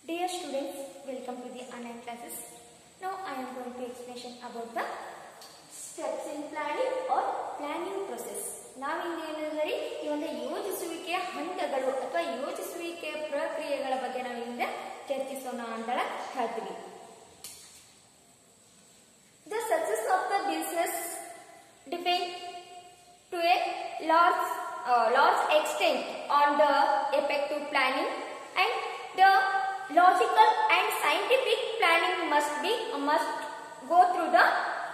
Dear students, welcome to the online classes. Now I am going to explanation about the steps in planning or planning process. ನಾವಿಂದು ಏನಿದೆ ಈ ಒಂದು ಯೋಜಿಸುವಿಕೆಯ ಹಂತಗಳು ಅಥವಾ ಯೋಜಿಸುವಿಕೆಯ ಪ್ರಕ್ರಿಯೆಗಳ ಬಗ್ಗೆ ನಾವು ಹಿಂದೆ ಚರ್ಚಿಸೋಣ ಅಂತ ಹೇಳ್ತೀವಿ The success of the business depend to a large, uh, large extent on the effective planning and the logical and scientific planning must be must go through the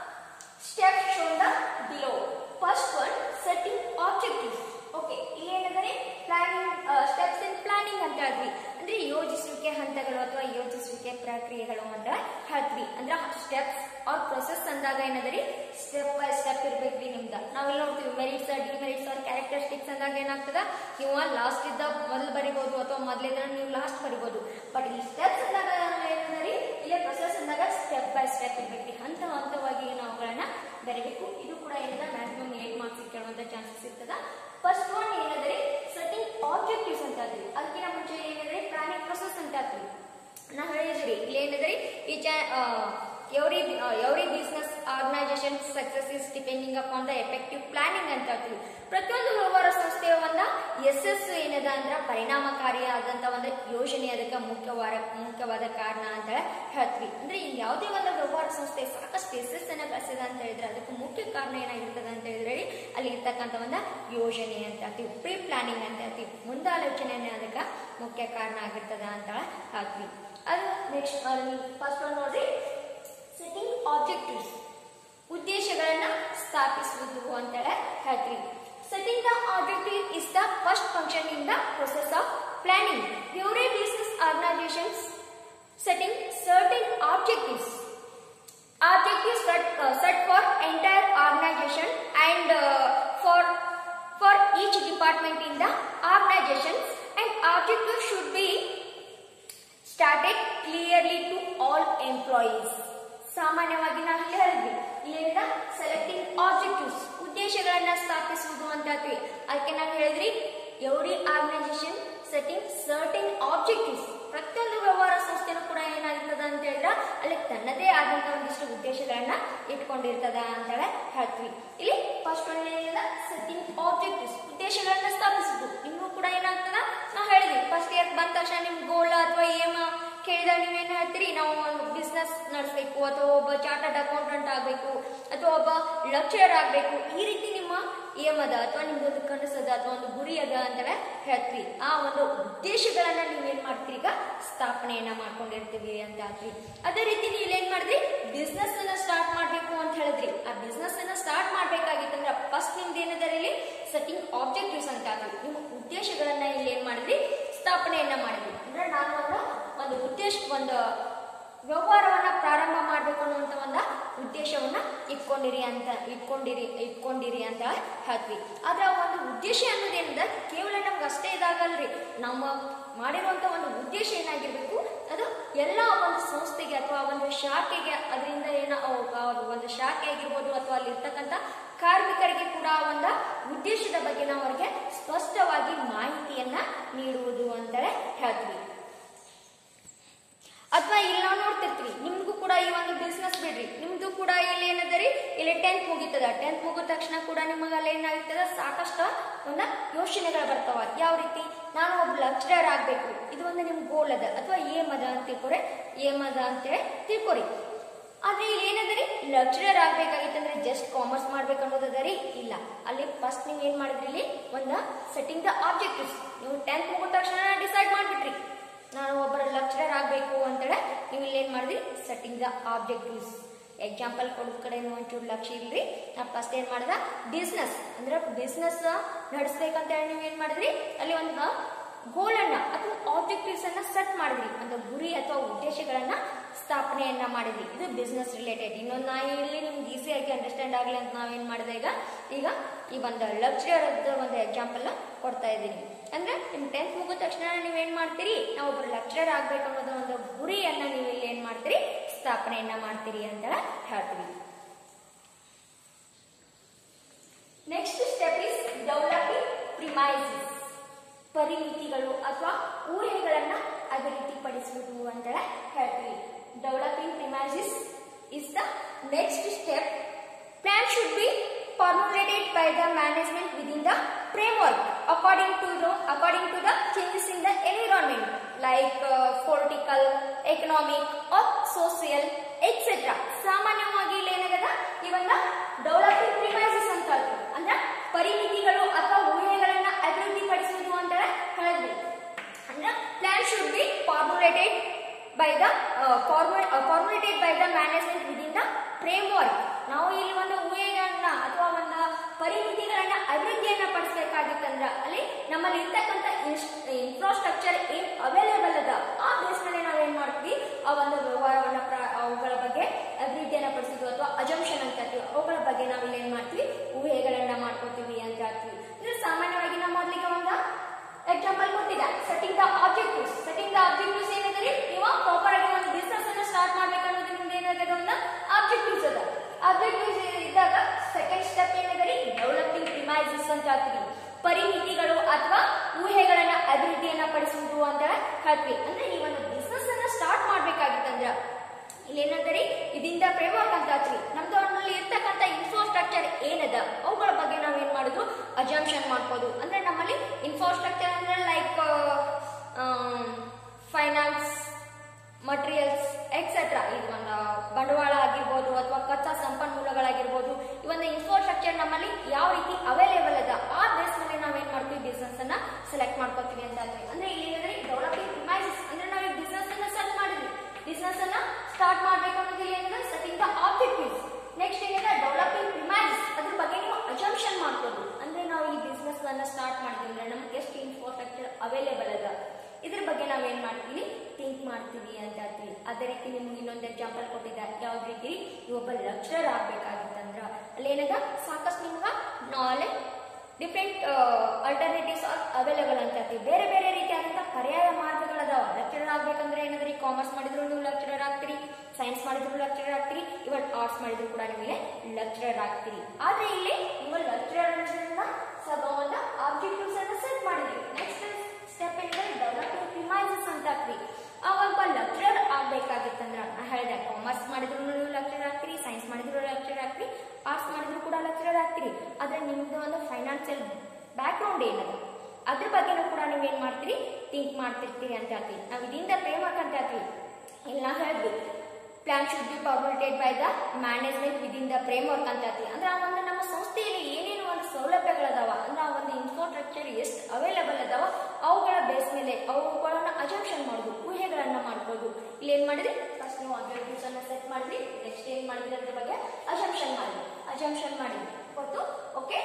steps shown the below. First one, setting objectives. Okay ಇಲ್ಲಿ ಏನಿದೆ planning steps in planning ಅಂತ ಹೇಳ್ತೀವಿ ಅಂದ್ರೆ ಯೋಜಿಸುವಿಕೆ ಹಂತಗಳು ಅಥವಾ ಯೋಜಿಸುವಿಕೆ ಪ್ರಕ್ರಿಯೆಗಳು ಅಂತ ಹೇಳ್ತೀವಿ ಅಂದ್ರೆ ಸ್ಟೆಪ್ಸ್ ಆರ್ ಪ್ರೊಸೆಸ್ ಅಂದಾಗ ಏನದರಿ ಸ್ಟೆಪ್ ಬೈ ಸ್ಟೆಪ್ ಇರ್ಬೇಕ್ರಿ ನಿಮ್ದ ನಾವೆಲ್ಲ ನೋಡ್ತೀವಿ ಮೆರಿಟ್ಸ್ ಡಿಮೆರಿಟ್ಸ್ ಆರ್ ಕ್ಯಾರೆಕ್ಟರಿಸ್ಟಿಕ್ಸ್ ಅಂದಾಗ ಏನಾಗ್ತದ ನೀವು ಲಾಸ್ಟ್ ಇದ್ದ ಮೊದಲು ಬರಿಬಹುದು ಅಥವಾ ಮೊದಲಿದ್ದ ನೀವು ಲಾಸ್ಟ್ ಬರಿಬಹುದು ಬಟ್ ಈ ಸ್ಟೆಪ್ಸ್ ಅಂದಾಗ ಏನದರಿ ಇಲ್ಲೇ ಪ್ರೊಸೆಸ್ ಅಂದಾಗ ಸ್ಟೆಪ್ ಬೈ ಸ್ಟೆಪ್ ಇರ್ಬೇಕ್ರಿ ಹಂತ ಹಂತವಾಗಿ ನಾವುಗಳನ್ನ ಬರೀಬೇಕು ಇದು ಕೂಡ ಏನಿದೆ ಮ್ಯಾಕ್ಸಿಮಮ್ ಏಟ್ ಮಾರ್ಕ್ಸ್ ಕೇಳುವಂತ ಚಾನ್ಸಸ್ ಇರ್ತದ ಫಸ್ಟ್ ಒನ್ ಏನಂದ್ರೆ ಸೆಟ್ಟಿಂಗ್ ಆಬ್ಜೆಕ್ಟಿವ್ಸ್ ಅಂತ ಹೇಳ್ತೀವಿ ಅದಕ್ಕಿಂತ ಮುಂಚೆ ಏನಂದ್ರೆ ಪ್ಲಾನಿಂಗ್ ಪ್ರೊಸೆಸ್ ಅಂತ ಹೇಳ್ತೀವಿ ನಾ ಹೇಳಿದ್ರಿ ಇಲ್ಲಿ ಏನಂದ್ರೆ ಈ ಚಾ every every business organisation success is depending upon the effective planning ಅಂತ ಹೇಳ್ತೀವಿ ಪ್ರತಿಯೊಂದು ವ್ಯವಹಾರ ಸಂಸ್ಥೆಯ ಒಂದ ಯಶಸ್ಸು ಏನದ ಅಂದ್ರೆ ಪರಿಣಾಮಕಾರಿಯಾದಂತ ಒಂದು ಯೋಜನೆ ಅದಕ್ಕೆ ಮುಖ್ಯವಾದ ಮುಖ್ಯವಾದ ಕಾರಣ ಅಂತ ಹೇಳ್ತೀವಿ ಅಂದ್ರೆ ಈ ಯಾವುದೇ ಒಂದು ವ್ಯವಹಾರ ಸಂಸ್ಥೆ ಸಾಕಷ್ಟು ಯಶಸ್ಸನ್ನ ಗಳಿಸಿದ ಅಂತ ಹೇಳಿದ್ರೆ ಅದಕ್ಕೆ ಮುಖ್ಯ ಕಾರಣ ಏನಾಗಿರ್ತದೆ ಅಂತ ಹೇಳಿದ್ರೆ ಅಲ್ಲಿ ಇರ್ತಕ್ಕಂಥ ಒಂದು ಯೋಜನೆ ಅಂತ ಹೇಳ್ತೀವಿ ಪ್ರೀ ಪ್ಲಾನಿಂಗ್ ಅಂತ ಹೇಳ್ತೀವಿ ಮುಂದಾಲೋಚನೆನೇ ಅದಕ್ಕೆ ಮುಖ್ಯ ಕಾರಣ ಆಗಿರ್ತದ ಅಂತ ಹೇಳ್ತೀವಿ ಅದು ನೆಕ್ಸ್ಟ್ ಫಸ್ಟ್ ಒನ್ ನೋಡ್ರಿ ಸೆಟ್ಟಿಂಗ್ ಆಬ್ಜೆಕ್ಟಿವ್ಸ್ ಉದ್ದೇಶಗಳನ್ನ ಸ್ಥಾಪಿಸುವುದು ಅಂತೇಳಿ ಹೇಳ್ತೀವಿ setting the objective is the first function in the process of planning every business organisations setting certain objectives objectives set, uh, set for entire organization and uh, for for each department in the organization and objectives should be started clearly to all employees ಸಾಮಾನ್ಯವಾಗಿ ನಾವು ಇಲ್ಲಿ ಹೇಳಿದ್ವಿ ಇಲ್ಲಿಂದ selecting objectives ಉದ್ದೇಶಗಳನ್ನ ಸ್ಥಾಪಿಸುವುದು ಅಂತ ಹೇಳ್ತೀವಿ ಅದಕ್ಕೆ ನಾವು ಹೇಳಿದ್ರಿ every organisation setting certain objectives ಪ್ರತಿಯೊಂದು ವ್ಯವಹಾರ ಸಂಸ್ಥೆನೂ ಕೂಡ ಏನಾಗಿರ್ತದ ಅಂತ ಹೇಳಿದ್ರೆ ಅಲ್ಲಿ ತನ್ನದೇ ಆದಂತ ಒಂದಿಷ್ಟು ಉದ್ದೇಶಗಳನ್ನ ಇಟ್ಕೊಂಡಿರ್ತದ ಅಂತ ಹೇಳ್ತೀವಿ ಇಲ್ಲಿ ಫಸ್ಟ್ ಒನ್ ಏನಿಲ್ಲ ಸೆಟ್ಟಿಂಗ್ ಆಬ್ಜೆಕ್ಟಿವ್ಸ್ ಉದ್ದೇಶಗಳನ್ನ ಸ್ಥಾಪಿಸುದು ನಿಮಗೂ ಕೂಡ ಏನಾಗ್ತದ ನಾವು ಹೇಳಿದ್ವಿ ಫಸ್ಟ್ ಇಯರ್ ಬಂದ ತಕ್ಷಣ ನಿಮ್ ಗೋಲ್ ಅಥವಾ ಏಮ ಕೇಳಿದಾಗ ನೀವೇನ್ ಹೇಳ್ತೀರಿ ನಾವು ಒಂದು ಬಿಸ್ನೆಸ್ ನಡೆಸಬೇಕು ಅಥವಾ ಒಬ್ಬ ಚಾರ್ಟರ್ಡ್ ಅಕೌಂಟೆಂಟ್ ಆಗಬೇಕು ಅಥವಾ ಒಬ್ಬ ಲೆಕ್ಚರರ್ ಆಗಬೇಕು ಈ ರೀತಿ ನಿಮ್ಮ ಏಮ್ ಅದ ಅಥವಾ ನಿಮ್ದೊಂದು ಕನಸದ ಅಥವಾ ಒಂದು ಗುರಿ ಅದ ಅಂತ ಹೇಳ್ತೀವಿ ಆ ಒಂದು ಉದ್ದೇಶಗಳನ್ನ ನೀವೇನ್ ಮಾಡ್ತೀರಿ ಈಗ ಸ್ಥಾಪನೆಯನ್ನ ಮಾಡ್ಕೊಂಡಿರ್ತೀವಿ ಅಂತ ಹೇಳ್ತೀವಿ ಅದೇ ರೀತಿ ನೀವು ಇಲ್ಲೇನ್ ಮಾಡಿದ್ರಿ ಬಿಸ್ನೆಸ್ ಅನ್ನ ಸ್ಟಾರ್ಟ್ ಮಾಡ್ಬೇಕು ಅಂತ ಹೇಳಿದ್ರಿ ಆ ಬಿಸ್ನೆಸ್ ಅನ್ನ ಸ್ಟಾರ್ಟ್ ಮಾಡ್ಬೇಕಾಗಿತ್ತಂದ್ರೆ ಫಸ್ಟ್ ನಿಮ್ದು ಏನಿದೆ ಇಲ್ಲಿ ಸೆಟ್ಟಿಂಗ್ ಆಬ್ಜೆಕ್ಟಿವ್ಸ್ ಅಂತ ಹೇಳ್ತೀವಿ ನಿಮ್ಮ ಉದ್ದೇಶಗಳನ್ನ ಇಲ್ಲಿ ಏನ್ ಮಾಡಿದ್ರಿ ಸ್ಥಾಪನೆಯನ್ನ ಮಾಡಿದ್ವಿ ಅಂದ್ರೆ ನಾನು ಒಂದು ಒಂದು ಉದ್ದೇಶ ಒಂದು ವ್ಯವಹಾರವನ್ನ ಪ್ರಾರಂಭ ಮಾಡಬೇಕು ಅನ್ನುವಂತ ಒಂದು ಉದ್ದೇಶವನ್ನ ಇಟ್ಕೊಂಡಿರಿ ಅಂತ ಇಟ್ಕೊಂಡಿರಿ ಇಟ್ಕೊಂಡಿರಿ ಅಂತ ಹೇಳ್ತೀವಿ ಆದ್ರೆ ಆ ಒಂದು ಉದ್ದೇಶ ಅನ್ನೋದೇನಿದೆ ಕೇವಲ ನಮ್ಗೆ ಅಷ್ಟೇ ಇದಾಗಲ್ರಿ ನಮ್ಮ ಮಾಡಿರುವಂತ ಒಂದು ಉದ್ದೇಶ ಏನಾಗಿರ್ಬೇಕು ಅದು ಎಲ್ಲ ಒಂದು ಸಂಸ್ಥೆಗೆ ಅಥವಾ ಒಂದು ಶಾಖೆಗೆ ಅದರಿಂದ ಏನ ಒಂದು ಶಾಖೆ ಆಗಿರ್ಬೋದು ಅಥವಾ ಅಲ್ಲಿ ಇರ್ತಕ್ಕಂಥ ಕಾರ್ಮಿಕರಿಗೆ ಕೂಡ ಒಂದು ಉದ್ದೇಶದ ಬಗ್ಗೆ ನಾವು ಅವರಿಗೆ ಸ್ಪಷ್ಟವಾಗಿ ಮಾಹಿತಿಯನ್ನ ನೀಡುವುದು ಅಂತಲೇ ಹೇಳ್ತೀವಿ ಅಥವಾ ಇಲ್ಲಿ ನಾವು ನೋಡ್ತಿರ್ತೀವಿ ನಿಮ್ಗೂ ಕೂಡ ಈ ಒಂದು ಬಿಸ್ನೆಸ್ ಬಿಡ್ರಿ ನಿಮ್ದು ಕೂಡ ಇಲ್ಲಿ ಏನದರಿ ಇಲ್ಲಿ ಟೆಂತ್ ಮುಗಿತದ ಟೆಂತ್ ಮುಗಿದ ತಕ್ಷಣ ಕೂಡ ನಿಮಗೆ ಅಲ್ಲಿ ಏನಾಗ್ತದ ಸಾಕಷ್ಟು ಒಂದು ಯೋಚನೆಗಳು ಬರ್ತಾವ ಯಾವ ರೀತಿ ನಾನು ಒಬ್ಬ ಲೆಕ್ಚರರ್ ಆಗ್ಬೇಕು ಇದು ಒಂದು ನಿಮ್ ಗೋಲ್ ಅದ ಅಥವಾ ಏಮ್ ಅದ ಅಂತ ತಿಳ್ಕೊರೆ ಏಮ್ ಅದ ಅಂತೇಳಿ ತಿಳ್ಕೊರಿ ಆದ್ರೆ ಇಲ್ಲಿ ಏನದರಿ ಲೆಕ್ಚರರ್ ಆಗ್ಬೇಕಾಗಿತ್ತಂದ್ರೆ ಜಸ್ಟ್ ಕಾಮರ್ಸ್ ಮಾಡ್ಬೇಕು ಅನ್ನೋದರಿ ಇಲ್ಲ ಅಲ್ಲಿ ಫಸ್ಟ್ ನೀವು ಏನ್ ಮಾಡಿದ್ರಿ ಇಲ್ಲಿ ಒಂದು ಸೆಟ್ಟಿಂಗ್ ದ ಆಬ್ಜೆಕ್ಟಿವ್ಸ್ ನೀವು ಟೆಂತ್ ಮುಗಿದ ತಕ್ಷಣ ಡಿಸೈಡ್ ಮಾಡ್ಬಿಟ್ರಿ ನಾನು ಒಬ್ಬರ ಲೆಕ್ಚರರ್ ಆಗಬೇಕು ಅಂತೇಳಿ ನೀವು ಇಲ್ಲಿ ಏನ್ ಮಾಡಿದ್ರಿ ಸೆಟ್ಟಿಂಗ್ ದ ಆಬ್ಜೆಕ್ಟಿವ್ಸ್ ಎಕ್ಸಾಂಪಲ್ ಕೊಡೋದ್ ಕಡೆ ಒಂಚೂರು ಲಕ್ಷ್ಯ ಇಲ್ರಿ ನಾ ಫಸ್ಟ್ ಏನ್ ಮಾಡ್ದ ಬಿಸ್ನೆಸ್ ಅಂದ್ರೆ ಬಿಸ್ನೆಸ್ ನಡೆಸ್ಬೇಕಂತ ಹೇಳಿ ನೀವು ಏನ್ ಮಾಡಿದ್ರಿ ಅಲ್ಲಿ ಒಂದು ಗೋಲ್ ಅನ್ನ ಅಥವಾ ಆಬ್ಜೆಕ್ಟಿವ್ಸ್ ಅನ್ನ ಸೆಟ್ ಮಾಡಿದ್ರಿ ಒಂದು ಗುರಿ ಅಥವಾ ಉದ್ದೇಶಗಳನ್ನ ಸ್ಥಾಪನೆಯನ್ನ ಮಾಡಿದ್ವಿ ಇದು ಬಿಸ್ನೆಸ್ ರಿಲೇಟೆಡ್ ಇನ್ನೊಂದು ನಾ ಇಲ್ಲಿ ನಿಮ್ಗೆ ಈಸಿಯಾಗಿ ಅಂಡರ್ಸ್ಟ್ಯಾಂಡ್ ಆಗಲಿ ಅಂತ ನಾವೇನ್ ಮಾಡಿದೆ ಈಗ ಈಗ ಈ ಒಂದು ಲೆಕ್ಚರರ್ ಒಂದು ಎಕ್ಸಾಂಪಲ್ ಕೊಡ್ತಾ ಇದ್ದೀನಿ ಅಂದ್ರೆ ನಿಮ್ ಟೆಂತ್ ಮುಗಿದ ತಕ್ಷಣ ನೀವೇನ್ ಮಾಡ್ತೀರಿ ನಾವು ಒಬ್ರು ಲೆಕ್ಚರರ್ ಆಗ್ಬೇಕು ಅನ್ನೋದು ಒಂದು ಗುರಿಯನ್ನ ನೀವು ಇಲ್ಲಿ ಏನ್ ಮಾಡ್ತೀರಿ ಸ್ಥಾಪನೆಯನ್ನ ಮಾಡ್ತೀರಿ ಅಂತ ಹೇಳ್ತೀವಿ next step is developing premises ಪರಿಮಿತಿಗಳು ಅಥವಾ ಊಹೆಗಳನ್ನ ಅಭಿವೃದ್ಧಿಪಡಿಸುವುದು is the next step. Plan should be formulated by the management within the framework according to the according to the changes in the environment like uh, political, economic or social, etc. ಸಾಮಾನ್ಯವಾಗಿ ಇಲ್ಲಿ ಏನಾಗದ ಇವನ್ನ developing premises ಅಂತ ಹೇಳ್ತೀವಿ. ಅಂದ್ರೆ ಪರಿಮಿತಿಗಳು ಅಥವಾ ಊಹೆಗಳನ್ನ ಅಭಿವೃದ್ಧಿಪಡಿಸುವುದು ಅಂತ ಹೇಳಿದ್ವಿ ಅಂದ್ರೆ plan should be formulated by the formulated by the management within the framework ನಾವು ಇಲ್ಲಿ ಒಂದು ಊಹೆಗಳನ್ನ ಅಥವಾ ಒಂದು ಪರಿಮಿತಿಗಳನ್ನ ಅಭಿವೃದ್ಧಿಯನ್ನ ಪಡಿಸಬೇಕಾಗಿತ್ತಂದ್ರ ಅಲ್ಲಿ ನಮ್ಮಲ್ಲಿ ಇರ್ತಕ್ಕಂಥ ಇನ್ಫ್ರಾಸ್ಟ್ರಕ್ಚರ್ ಏನ್ ಅವೈಲೇಬಲ್ ಅದ ಆ ಬೇಸ್ ಮೇಲೆ ನಾವು ಏನ್ ಮಾಡ್ತೀವಿ ಆ ಒಂದು ವ್ಯವಹಾರವನ್ನ ಪ್ರ- ಅವುಗಳ ಬಗ್ಗೆ ಅಭಿವೃದ್ಧಿಯನ್ನ ಪಡಿಸೋದು ಅಥವಾ ಅಜಂಪ್ಷನ್ ಅಂತ ಹೇಳ್ತೀವಿ ಅವುಗಳ ಬಗ್ಗೆ ನಾವು ಇಲ್ಲಿ ಏನ್ ಮಾಡ್ತೀವಿ ಊಹೆಗಳನ್ನ ಮಾಡ್ಕೋತೀವಿ ಅಂತ ಹೇಳ್ತೀವಿ ಅಂದ್ರೆ ಸಾಮಾನ್ಯವಾಗಿ ನಾವು ಮೊದಲಿಗೆ ಒಂದು ಎಕ್ಸಾಂಪಲ್ ಕೊಟ್ಟಿದ್ದ setting the objectives setting the objectives ಏನಿದೆ ನೀವು ಪ್ರಾಪರ್ ಆಗಿ ಒಂದು ಬಿಸ್ನೆಸ್ ಅನ್ನ ಸ್ಟಾರ್ಟ್ ಮಾಡ್ಬೇಕನ್ನೋದು ನಿಮ್ದು ಏನಾಗಿದೆ ಒಂದು ಆಬ್ಜೆಕ್ಟಿವ್ಸ್ ಅದ ಆಬ್ಜೆಕ್ಟಿವ್ಸ್ ಇದ್ದಾಗ ಸೆಕೆಂಡ್ ಸ್ಟೆಪ್ ಏನಿದೆ ಡೆವಲಪಿಂಗ್ ಪ್ರಿಮೈಸಸ್ ಅಂತ ಹೇಳ್ತೀವಿ ಪರಿಮಿತಿಗಳು ಅಥವಾ ಊಹೆಗಳನ್ನ ಅಭಿವೃದ್ಧಿಯನ್ನ ಪಡಿಸುವುದು ಅಂತ ಹೇಳ್ತೀವಿ ಅಂದ್ರೆ ಈ ಒಂದು ಬಿಸ್ನೆಸ್ ಅನ್ನ ಸ್ಟಾರ್ಟ್ ಮಾಡ್ಬೇಕಾಗಿತ್ತಂದ್ರ ಇಲ್ಲಿ ಏನಂತಾರೆ ಇದರಿಂದ ಫ್ರೇಮ್ವರ್ಕ್ ಅಂತ ಹೇಳ್ತೀವಿ ನಮ್ದು ಅವನಲ್ಲಿ ಇರ್ತಕ್ಕಂಥ ಇನ್ಫ್ರಾಸ್ಟ್ರಕ್ಚರ್ ಏನದ ಅವುಗಳ ಬಗ್ಗೆ ನಾವು ಏನ್ ಮಾಡುದು ಅಜಂಪ್ಷನ್ ಮಾಡ್ಬೋದು ಅಂದ್ರೆ ನಮ್ಮಲ್ಲಿ ಇನ್ಫ್ರಾಸ್ಟ್ರಕ್ಚರ್ ಅಂದ್ರೆ ಲೈಕ್ ಫೈನಾನ್ಸ್ ಮಟೀರಿಯಲ್ಸ್ ಎಕ್ಸೆಟ್ರಾ ಇದು ಒಂದು ಬಂಡವಾಳ ಆಗಿರ್ಬೋದು ಅಥವಾ ಕಚ್ಚಾ ಸಂಪನ್ಮೂಲಗಳಾಗಿರ್ಬೋದು ಈ ಒಂದು ಇನ್ಫ್ರಾಸ್ಟ್ರಕ್ಚರ್ ನಮ್ಮಲ್ಲಿ ಯಾವ ರೀತಿ ಅವೈಲೇಬಲ್ ಅದ ಆ ಬೇಸ್ ಮೇಲೆ ನಾವ್ ಏನ್ ಮಾಡ್ತೀವಿ ಬಿಸ್ನೆಸ್ ಅನ್ನ ಸೆಲೆಕ್ಟ್ ಮಾಡ್ಕೊತೀವಿ ಅಂತ ಹೇಳ್ತೀವಿ ಅಂದ್ರೆ ಇಲ್ಲಿ ಏನಂದ್ರೆ ಡೆವಲಪಿಂಗ್ ಪ್ರಿಮೈಸಸ್ ಅಂದ್ರೆ ನಾವು ಈ ಬಿಸ್ನೆಸ್ ಅನ್ನ ಸೆಟ್ ಮಾಡಿದ್ವಿ ಬಿಸ್ನೆಸ್ ಅನ್ನ ಸ್ಟಾರ್ಟ್ ಮಾಡ್ಬೇಕು ಅನ್ನೋದು ಇಲ್ಲಿ ಏನಂದ್ರೆ ಸೆಟ್ಟಿಂಗ್ ದ ಆಬ್ಜೆಕ್ಟಿವ್ಸ್ ನೆಕ್ಸ್ಟ್ ಏನಿದೆ ಡೆವಲಪಿಂಗ್ ಪ್ರಿಮೈಸಸ್ ಅದ್ರ ಬಗ್ಗೆ ನೀವು ಅಜಂಪ್ಷನ್ ಮಾಡ್ಬೋದು ಅಂದ್ರೆ ನಾವು ಈ ಬಿಸ್ನೆಸ್ ಅನ್ನ ಸ್ಟಾರ್ಟ್ ಮಾಡಿದ್ವಿ ಅಂದ್ರೆ ನಮ್ಗೆ ಎಷ್ಟು ಇನ್ಫ್ರಾಸ್ಟ್ರಕ್ಚರ್ ಅವೈಲೇಬಲ್ ಅದ ಇದ್ರ ಬಗ್ಗೆ ನಾವ್ ಏನ್ ಮಾಡ್ತೀವಿ ಥಿಂಕ್ ಮಾಡ್ತೀವಿ ಅಂತ ಹೇಳ್ತೀವಿ ಅದೇ ರೀತಿ ನಿಮ್ಗೆ ಇನ್ನೊಂದು ಎಕ್ಸಾಂಪಲ್ ಕೊಟ್ಟಿದ್ದ ಯಾವ್ದು ರೀತಿ ನೀವು ಒಬ್ಬ ಲೆಕ್ಚರರ್ ಆಗ್ಬೇಕಾಗಿತ್ತಂದ್ರ ಅಲ್ಲಿ ಏನದ ಸಾಕಷ್ಟು ನಿಮ್ಗ knowledge different alternatives are available ಅಂತ ಹೇಳ್ತೀವಿ ಬೇರೆ ಬೇರೆ ರೀತಿಯಾದಂತಹ ಪರ್ಯಾಯ ಮಾರ್ಗಗಳದಾವ ಲೆಕ್ಚರರ್ ಆಗ್ಬೇಕಂದ್ರೆ ಏನಾದ್ರಿ ಕಾಮರ್ಸ್ ಮಾಡಿದ್ರು ನೀವು ಲೆಕ್ಚರರ್ ಆಗ್ತೀರಿ ಸೈನ್ಸ್ ಮಾಡಿದ್ರು ಲೆಕ್ಚರರ್ ಆಗ್ತೀರಿ ಇವನ್ ಆರ್ಟ್ಸ್ ಮಾಡಿದ್ರು ಕೂಡ ನಿಮಗೆ ಲೆಕ್ಚರರ್ ಆಗ್ತೀರಿ ಆದ್ರೆ ಇಲ್ಲಿ ನೀವು ಲೆಕ್ಚರರ್ ಸಬ ಒಂದು ಆಬ್ಜೆಕ್ಟಿವ್ಸ್ ಅನ್ನ ಸೆಟ್ ಮಾಡಿದ್ರಿ ನೆಕ್ಸ್ಟ್ ಸ್ಟೆಪ್ ಏನಿದೆ ಡೆವಲಪಿಂಗ್ ಪ್ರಿಮೈಸಸ್ ಅಂತ ಹಾಕ್ರಿ ಆ ಒಬ್ಬ ಲೆಕ್ಚರರ್ ಆಗ್ಬೇಕಾಗಿತ್ತಂದ್ರ ನಾ ಹೇಳಿದೆ ಕಾಮರ್ಸ್ ಮಾಡಿದ್ರು ನೀವು ಲೆಕ್ಚರರ್ ಆಗ್ತೀರಿ ಸೈನ್ಸ್ ಮಾಡಿದ್ರು ಲೆಕ್ಚರರ್ ಆಗ್ತೀರಿ ಆರ್ಟ್ಸ್ ಮಾಡಿದ್ರು ಕೂಡ ಲೆಕ್ಚರರ್ ಆಗ್ತೀರಿ ಆದ್ರೆ ನಿಮ್ದು ಒಂದು ಫೈನಾನ್ಷಿಯಲ್ ಬ್ಯಾಕ್ ಗ್ರೌಂಡ್ ಏನದ ಅದ್ರ ಬಗ್ಗೆನೂ ಕೂಡ ನೀವು ಏನ್ ಮಾಡ್ತೀರಿ ಥಿಂಕ್ ಮಾಡ್ತಿರ್ತೀರಿ ಅಂತ ಹೇಳ್ತೀವಿ ನಾವು ಇದರಿಂದ ಫ್ರೇಮ್ವರ್ಕ್ ಅಂತ ಹೇಳ್ತೀವಿ ಇಲ್ಲಿ ನಾ ಹೇಳಿದ್ವಿ plan should be formulated by the management within the framework ಅಂತ ಹೇಳ್ತೀವಿ ಅಂದ್ರೆ ಆ ಒಂದು ನಮ್ಮ ಸಂಸ್ಥೆಯಲ್ಲಿ ಏನೇನು ಒಂದು ಸೌಲಭ್ಯಗಳದಾವ ಅಂದ್ರೆ ಆ ಒಂದು ಇನ್ಫ್ರಾಸ್ಟ್ರಕ್ಚರ್ ಎಷ್ಟು ಅವೈಲೇಬಲ್ ಅದಾವ ಅವುಗಳ ಬೇಸ್ ಮೇಲೆ ಅವುಗಳನ್ನ ಅಜಂಪ್ಷನ್ ಮಾಡೋದು ಊಹೆಗಳನ್ನ ಮಾಡ್ಬೋದು ಇಲ್ಲಿ ಏನ್ ಮಾಡಿದ್ರಿ ಫಸ್ಟ್ ನೀವು ಅಬ್ಜೆಕ್ಟಿವ್ಸ್ ಅನ್ನ ಸೆಟ್ ಮಾಡಿದ್ರಿ ನೆಕ್ಸ್ಟ್ ಏನ್ ಮಾಡಿದ್ರಿ ಅದ್ರ ಬಗ್ಗೆ ಅಜಂಪ್ಷನ್ ಮಾಡಿದ್ರಿ ಅಜಂಪ್ಷನ್ ಮಾಡಿದ್ರಿ ಗೊತ್ತು okay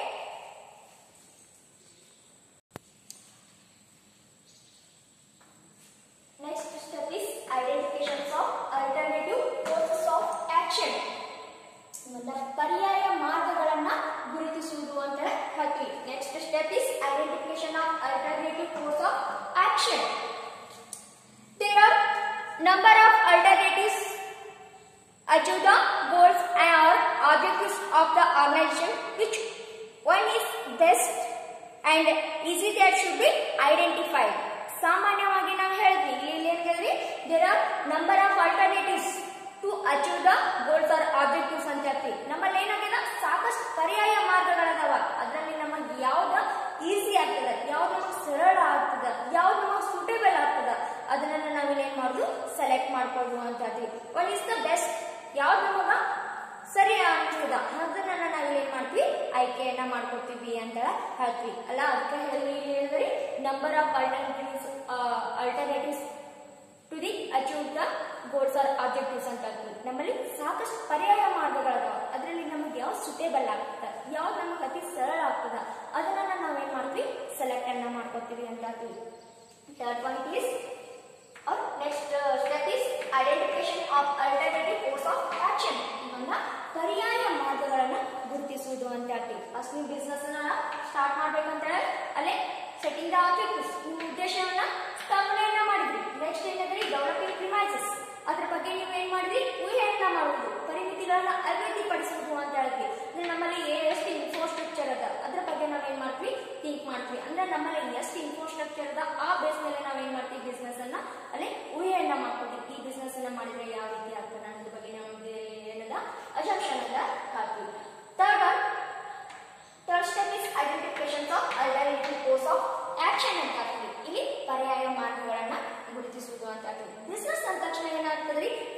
Next step is identification of alternative courses of action. ಇವೆಲ್ಲ ಪರ್ಯಾಯ ಮಾರ್ಗಗಳನ್ನ ಗುರುತಿಸುವುದು ಅಂತ ಹೇಳ್ತೀವಿ next step is identification of alternative course of action there are number of alternatives achieve the goals or objectives of the organization which one is best and easy that should be identified ಸಾಮಾನ್ಯವಾಗಿ ನಾವು ಹೇಳಿದ್ವಿ ಇಲ್ಲಿ ಇಲ್ಲಿ ಏನ್ ಹೇಳಿದ್ವಿ there are number of alternatives to achieve the goals or objectives ಅಂತ ಹೇಳ್ತೀವಿ ನಮ್ಮಲ್ಲಿ ಏನಾಗಿದೆ ಸಾಕಷ್ಟು ಪರ್ಯಾಯ ಮಾರ್ಗಗಳದಾವ ಅದರಲ್ಲಿ ನಮಗೆ ಯಾವ್ದು ಈಸಿ ಆಗ್ತದ ಯಾವ್ದು ನಮಗೆ ಸರಳ ಆಗ್ತದ ಯಾವ್ದು ನಮಗೆ ಸೂಟೇಬಲ್ ಆಗ್ತದ ಅದನ್ನ ನಾವಿಲ್ಲಿ ಏನ್ ಮಾಡುದು ಸೆಲೆಕ್ಟ್ ಮಾಡ್ಕೊಳ್ಳೋದು ಅಂತ ಹೇಳ್ತೀವಿ ಒನ್ ಇಸ್ ದ ಬೆಸ್ಟ್ ಯಾವ್ದು ನಮಗ ಸರಿ ಅನಿಸ್ತದ ಅದನ್ನ ನಾವಿಲ್ಲಿ ಏನ್ ಮಾಡ್ತೀವಿ ಆಯ್ಕೆಯನ್ನ ಮಾಡ್ಕೊತೀವಿ ಅಂತ ಹೇಳ್ತೀವಿ ಅಲ್ಲ ಅದಕ್ಕೆ ಹೇಳಿ ಹೇಳಿದ್ರಿ number of alternatives alternatives to the achieve the goals or objectives ಅಂತ ಹೇಳ್ತೀವಿ ನಮ್ಮಲ್ಲಿ ಸಾಕಷ್ಟು ಪರ್ಯಾಯ ಮಾರ್ಗಗಳದಾವ ಅದರಲ್ಲಿ ನಮಗೆ ಯಾವ್ದು ಸುಟೇಬಲ್ ಆಗ್ತದ ಯಾವ್ದು ನಮಗೆ ಅತಿ ಸರಳ ಆಗ್ತದ ಅದನ್ನ ನಾವೇನ್ ಮಾಡ್ತೀವಿ ಸೆಲೆಕ್ಟ್ ಅನ್ನ ಮಾಡ್ಕೊತೀವಿ ಅಂತ ಹೇಳ್ತೀವಿ third point is or next uh, step is identification of alternative course of action ಇವನ್ನ ಪರ್ಯಾಯ ಮಾರ್ಗಗಳನ್ನ ಗುರುತಿಸುವುದು ಅಂತ ಹೇಳ್ತೀವಿ ಫಸ್ಟ್ ನೀವು ಬಿಸ್ನೆಸ್ ಸ್ಟಾರ್ಟ್ ಮಾಡ್ಬೇಕಂತ ಹೇಳಿ ಅಲ್ಲೇ ಸೆಟ್ಟಿಂಗ್ ದ ಆಬ್ಜೆಕ್ಟಿವ್ಸ್ ನಿಮ್ಮ ಉದ್ದೇಶವನ್ನ ಸ್ಥಾಪನೆಯನ್ನ ಮಾಡಿದ್ರಿ ನೆಕ್ಸ್ಟ್ ಏನಾದ್ರಿ ಡೆವಲಪಿಂಗ್ ಪ್ರಿಮೈಸಸ್ ಅದ್ರ ಬಗ್ಗೆ ನೀವು ಏನ್ ಮಾಡಿದ್ರಿ ಊಹೆಯನ್ನ ಮಾಡುವುದು ಪರಿಮಿತಿಗಳನ್ನ ಅಭಿವೃದ್ಧಿಪಡಿಸುವುದು ಅಂತ ಹೇಳ್ತೀವಿ ಅಂದ್ರೆ ನಮ್ಮಲ್ಲಿ ಏ- ಎಷ್ಟು ಇನ್ಫ್ರಾಸ್ಟ್ರಕ್ಚರ್ ಅದ ಅದ್ರ ಬಗ್ಗೆ ನಾವೇನ್ ಮಾಡ್ತೀವಿ ಥಿಂಕ್ ಮಾಡ್ತೀವಿ ಅಂದ್ರೆ ನಮ್ಮಲ್ಲಿ ಎಷ್ಟು ಇನ್ಫ್ರಾಸ್ಟ್ರಕ್ಚರ್ ಅದ ಆ ಬೇಸ್ ಮೇಲೆ ನಾವೇನ್ ಮಾಡ್ತೀವಿ ಬಿಸ್ನೆಸ್ ಅನ್ನ ಅಲ್ಲಿ ಊಹೆಯನ್ನ ಮಾಡ್ಕೊತೀವಿ ಈ ಬಿಸ್ನೆಸ್ ಅನ್ನ ಮಾಡಿದ್ರೆ ಯಾವ ರೀತಿ ಆಗ್ತದೆ ಅನ್ನೋದ್ರ ಬಗ್ಗೆ ನಮ್ಗೆ ಏನದ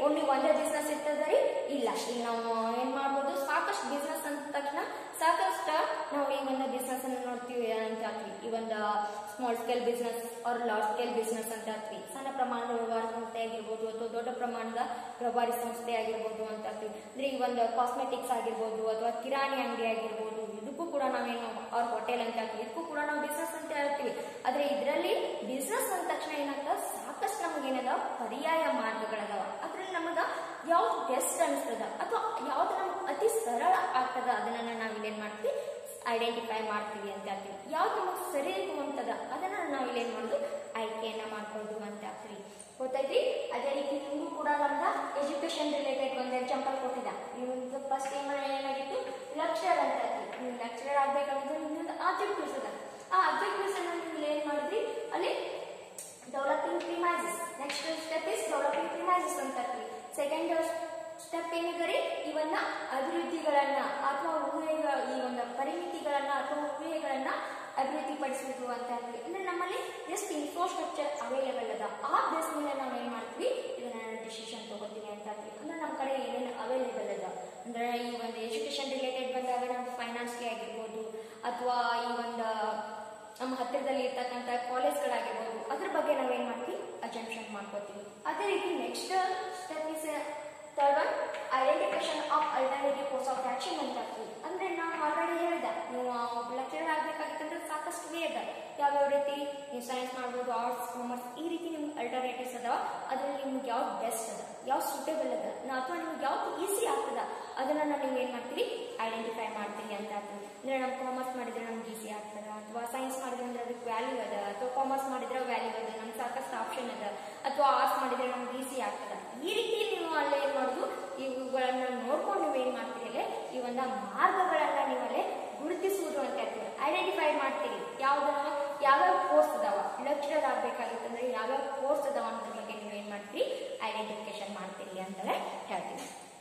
ಓನ್ಲಿ ಒಂದೇ ಬಿಸ್ನೆಸ್ ಇರ್ತದ್ರಿ ಇಲ್ಲ ಈಗ ನಾವು ಏನ್ ಮಾಡ್ಬೋದು ಸಾಕಷ್ಟು ಬಿಸ್ನೆಸ್ ಅಂದ ತಕ್ಷಣ ಸಾಕಷ್ಟು ನಾವು ಈ ಒಂದು ಬಿಸ್ನೆಸ್ ಅನ್ನು ನೋಡ್ತೀವಿ ಅಂತ ಹೇಳ್ತೀವಿ ಈ ಒಂದು small scale business or large scale business ಅಂತ ಹೇಳ್ತೀವಿ ಸಣ್ಣ ಪ್ರಮಾಣದ ವ್ಯವಹಾರ ಸಂಸ್ಥೆ ಆಗಿರ್ಬೋದು ಅಥವಾ ದೊಡ್ಡ ಪ್ರಮಾಣದ ವ್ಯಾಪಾರಿ ಸಂಸ್ಥೆ ಆಗಿರ್ಬೋದು ಅಂತ ಹೇಳ್ತೀವಿ ಅಂದ್ರೆ ಈ ಒಂದು ಕಾಸ್ಮೆಟಿಕ್ಸ್ ಆಗಿರ್ಬೋದು ಅಥವಾ ಕಿರಾಣಿ ಅಂಗಡಿ ಆಗಿರ್ಬೋದು ಇದಕ್ಕೂ ಕೂಡ ನಾವೇನು ಅವ್ರ ಹೋಟೆಲ್ ಅಂತ ಹೇಳ್ತೀವಿ ಇದಕ್ಕೂ ಕೂಡ ನಾವು ಬಿಸ್ನೆಸ್ ಅಂತ ಹೇಳ್ತೀವಿ ಆದ್ರೆ ಇದರಲ್ಲಿ ಬಿಸ್ನೆಸ್ ಅಂದ ತಕ್ಷಣ ಏನಾಗ್ತದ ಸಾಕಷ್ಟು ನಮಗೇನದ ಪರ್ಯಾಯ ಮಾರ್ಗಗಳದಾವ ಅದ್ರಲ್ಲಿ ನಮಗ ಯಾವ್ದು ಬೆಸ್ಟ್ ಅನಿಸ್ತದ ಅಥವಾ ಯಾವ್ದು ನಮ್ಗೆ ಅತಿ ಸರಳ ಆಗ್ತದ ಅದನ್ನ ನಾವು ಇಲ್ಲೇನ್ ಮಾಡ್ತೀವಿ ಐಡೆಂಟಿಫೈ ಮಾಡ್ತೀವಿ ಅಂತ ಹೇಳ್ತೀವಿ ಯಾವ್ದು ನಮಗೆ ಸರಿ ಇರುವಂತದ ಅದನ್ನ ನಾವು ಇಲ್ಲೇನ್ ಮಾಡೋದು ಆಯ್ಕೆಯನ್ನ ಮಾಡ್ಕೊಳ್ಳೋದು ಅಂತ ಹೇಳ್ತೀವಿ ಗೊತ್ತೈತಿ ಅದೇ ರೀತಿ ನಿಮಗೂ ಕೂಡ ನಮ್ದ ಎಜುಕೇಶನ್ ರಿಲೇಟೆಡ್ ಒಂದು ಎಕ್ಸಾಂಪಲ್ ಕೊಟ್ಟಿದ್ದ ನಿಮ್ದು ಫಸ್ಟ್ ಏನ್ ಏನಾಗಿತ್ತು ಲೆಕ್ಚರ್ ಅಂತ ಹೇಳ್ತೀವಿ ನೀವು ಲೆಕ್ಚರರ್ ಆಗ್ಬೇಕಂದ್ರೆ ನಿಮ್ದು ಆಬ್ಜೆಕ್ಟಿವ್ಸ್ ಅದ ಆ ಆಬ್ಜೆಕ್ಟಿವ್ಸ್ ಅನ್ನ ನೀವು ಏನ್ ಮಾಡಿದ್ರಿ ಅಲ್ಲಿ developing premises next step is developing premises ಅಂತ ಹೇಳ್ತೀವಿ ಸೆಕೆಂಡ್ ಸ್ಟೆಪ್ ಏನಿದೆ ಈ ಒಂದು ಅಭಿವೃದ್ಧಿಗಳನ್ನ ಅಥವಾ ಊಹೆಗಳ ಈ ಒಂದು ಪರಿಮಿತಿಗಳನ್ನ ಅಥವಾ ಊಹೆಗಳನ್ನ ಅಭಿವೃದ್ಧಿಪಡಿಸುವುದು ಅಂತ ಹೇಳ್ತೀವಿ ಅಂದ್ರೆ ನಮ್ಮಲ್ಲಿ ಎಷ್ಟು ಇನ್ಫ್ರಾಸ್ಟ್ರಕ್ಚರ್ ಅವೈಲೇಬಲ್ ಅದ ಆ ಬೇಸ್ ಮೇಲೆ ನಾವು ಏನ್ ಮಾಡ್ತೀವಿ ಇದನ್ನ ಡಿಸಿಷನ್ ತಗೋತೀವಿ ಅಂತ ಹೇಳ್ತೀವಿ ಅಂದ್ರೆ ನಮ್ಮ ಕಡೆ ಏನೇನು ಅವೈಲೇಬಲ್ ಅದ ಅಂದ್ರೆ ಈ ಒಂದು ಎಜುಕೇಶನ್ ರಿಲೇಟೆಡ್ ಬಂದಾಗ ನಮ್ಗೆ ಫೈನಾನ್ಸ್ಗೆ ಆಗಿರ್ಬೋದು ಅಥವಾ ಈ ಒಂದು ನಮ್ಮ ಹತ್ತಿರದಲ್ಲಿ ಇರ್ತಕ್ಕಂಥ ಕಾಲೇಜ್ಗಳಾಗಿರ್ಬೋದು ಅದ್ರ ಬಗ್ಗೆ ನಾವೇನ್ ಮಾಡ್ತೀವಿ ಅಜಂಪ್ಷನ್ ಮಾಡ್ಕೋತೀವಿ ಅದೇ ರೀತಿ next step is third one identification of alternative course of action ಅಂತ ಹೇಳ್ತೀವಿ ಅಂದ್ರೆ ನಾನು ಆಲ್ರೆಡಿ ಹೇಳಿದೆ ನೀವು ಒಬ್ಬ ಲೆಕ್ಚರರ್ ಆಗ್ಬೇಕಾಗಿತ್ತಂದ್ರೆ ಸಾಕಷ್ಟು ವೇ ಅದ ಯಾವ್ಯಾವ ರೀತಿ ನೀವು ಸೈನ್ಸ್ ಮಾಡ್ಬೋದು ಆರ್ಟ್ಸ್ ಕಾಮರ್ಸ್ ಈ ರೀತಿ ನಿಮ್ಗೆ ಅಲ್ಟರ್ನೇಟಿವ್ಸ್ ಅದಾವ ಅದ್ರಲ್ಲಿ ನಿಮ್ಗೆ ಯಾವ್ದು ಬೆಸ್ಟ್ ಅದ ಯಾವ್ದು ಸೂಟೇಬಲ್ ಅದ ನಾ- ಅಥವಾ ನಿಮ್ಗೆ ಯಾವ್ದು ಈಸಿ ಆಗ್ತದ ಅದನ್ನ ನೀವು ಏನ್ ಮಾಡ್ತೀವಿ ಐಡೆಂಟಿಫೈ ಮಾಡ್ತೀವಿ ಅಂತ ಹೇಳ್ತೀವಿ ಅಂದ್ರೆ ನಾವು ಕಾಮರ್ಸ್ ಮಾಡಿದ್ರೆ ನಮ್ಗೆ ಈಸಿ ಆಗ್ತದ ಅಥವಾ ಸೈನ್ಸ್ ಮಾಡಿದ್ರೆ ಅಂದ್ರೆ ಅದಕ್ಕೆ ವ್ಯಾಲ್ಯೂ ಅದ ಅಥವಾ ಕಾಮರ್ಸ್ ಮಾಡಿದ್ರೆ ವ್ಯಾಲ್ಯೂ ಅದ ನಮ್ಗೆ ಸಾಕಷ್ಟು ಆಪ್ಷನ್ ಅದ ಅಥವಾ ಆರ್ಟ್ಸ್ ಮಾಡಿದ್ರೆ ನಮ್ಗೆ ಈಸಿ ಆಗ್ತದ ಈ ರೀತಿ ನೀವು ಅಲ್ಲೇ ಏನ್ ಮಾಡುದು ಇವುಗಳನ್ನ ನೋಡ್ಕೊಂಡು ನೀವು ಏನ್ ಮಾಡ್ತೀರಿ ಅಲ್ಲೇ ಈ ಒಂದು ಮಾರ್ಗಗಳನ್ನ ನೀವು ಅಲ್ಲೇ ಗುರುತಿಸುವುದು ಅಂತ ಹೇಳ್ತೀವಿ ಐಡೆಂಟಿಫೈ ಮಾಡ್ತೀರಿ ಯಾವ್ದನ್ನ ಯಾವ್ಯಾವ ಕೋರ್ಸ್ ಅದಾವ ಲೆಕ್ಚರರ್ ಆಗ್ಬೇಕಾಗಿತ್ತಂದ್ರೆ ಯಾವ್ಯಾವ ಕೋರ್ಸ್ ಅದಾವ ಅನ್ನೋದ್ರ ಬಗ್ಗೆ ನೀವು ಏನ್ ಮಾಡ್ತೀರಿ ಐಡೆಂಟಿಫಿಕೇಶನ್ ಮಾಡ್ತೀರಿ ಅಂತಲೇ ಹೇಳ್ತೀವಿ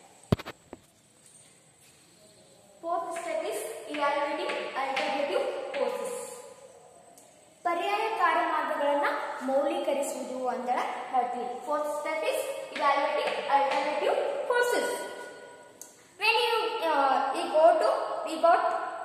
fourth step is evaluating alternative courses ಪರ್ಯಾಯ ಕಾರ್ಯಮಾರ್ಗಗಳನ್ನ ಮೌಲ್ಯೀಕರಿಸುವುದು ಅಂತ ಹೇಳ್ತೀವಿ fourth step is evaluating alternative courses when you uh, we go to we got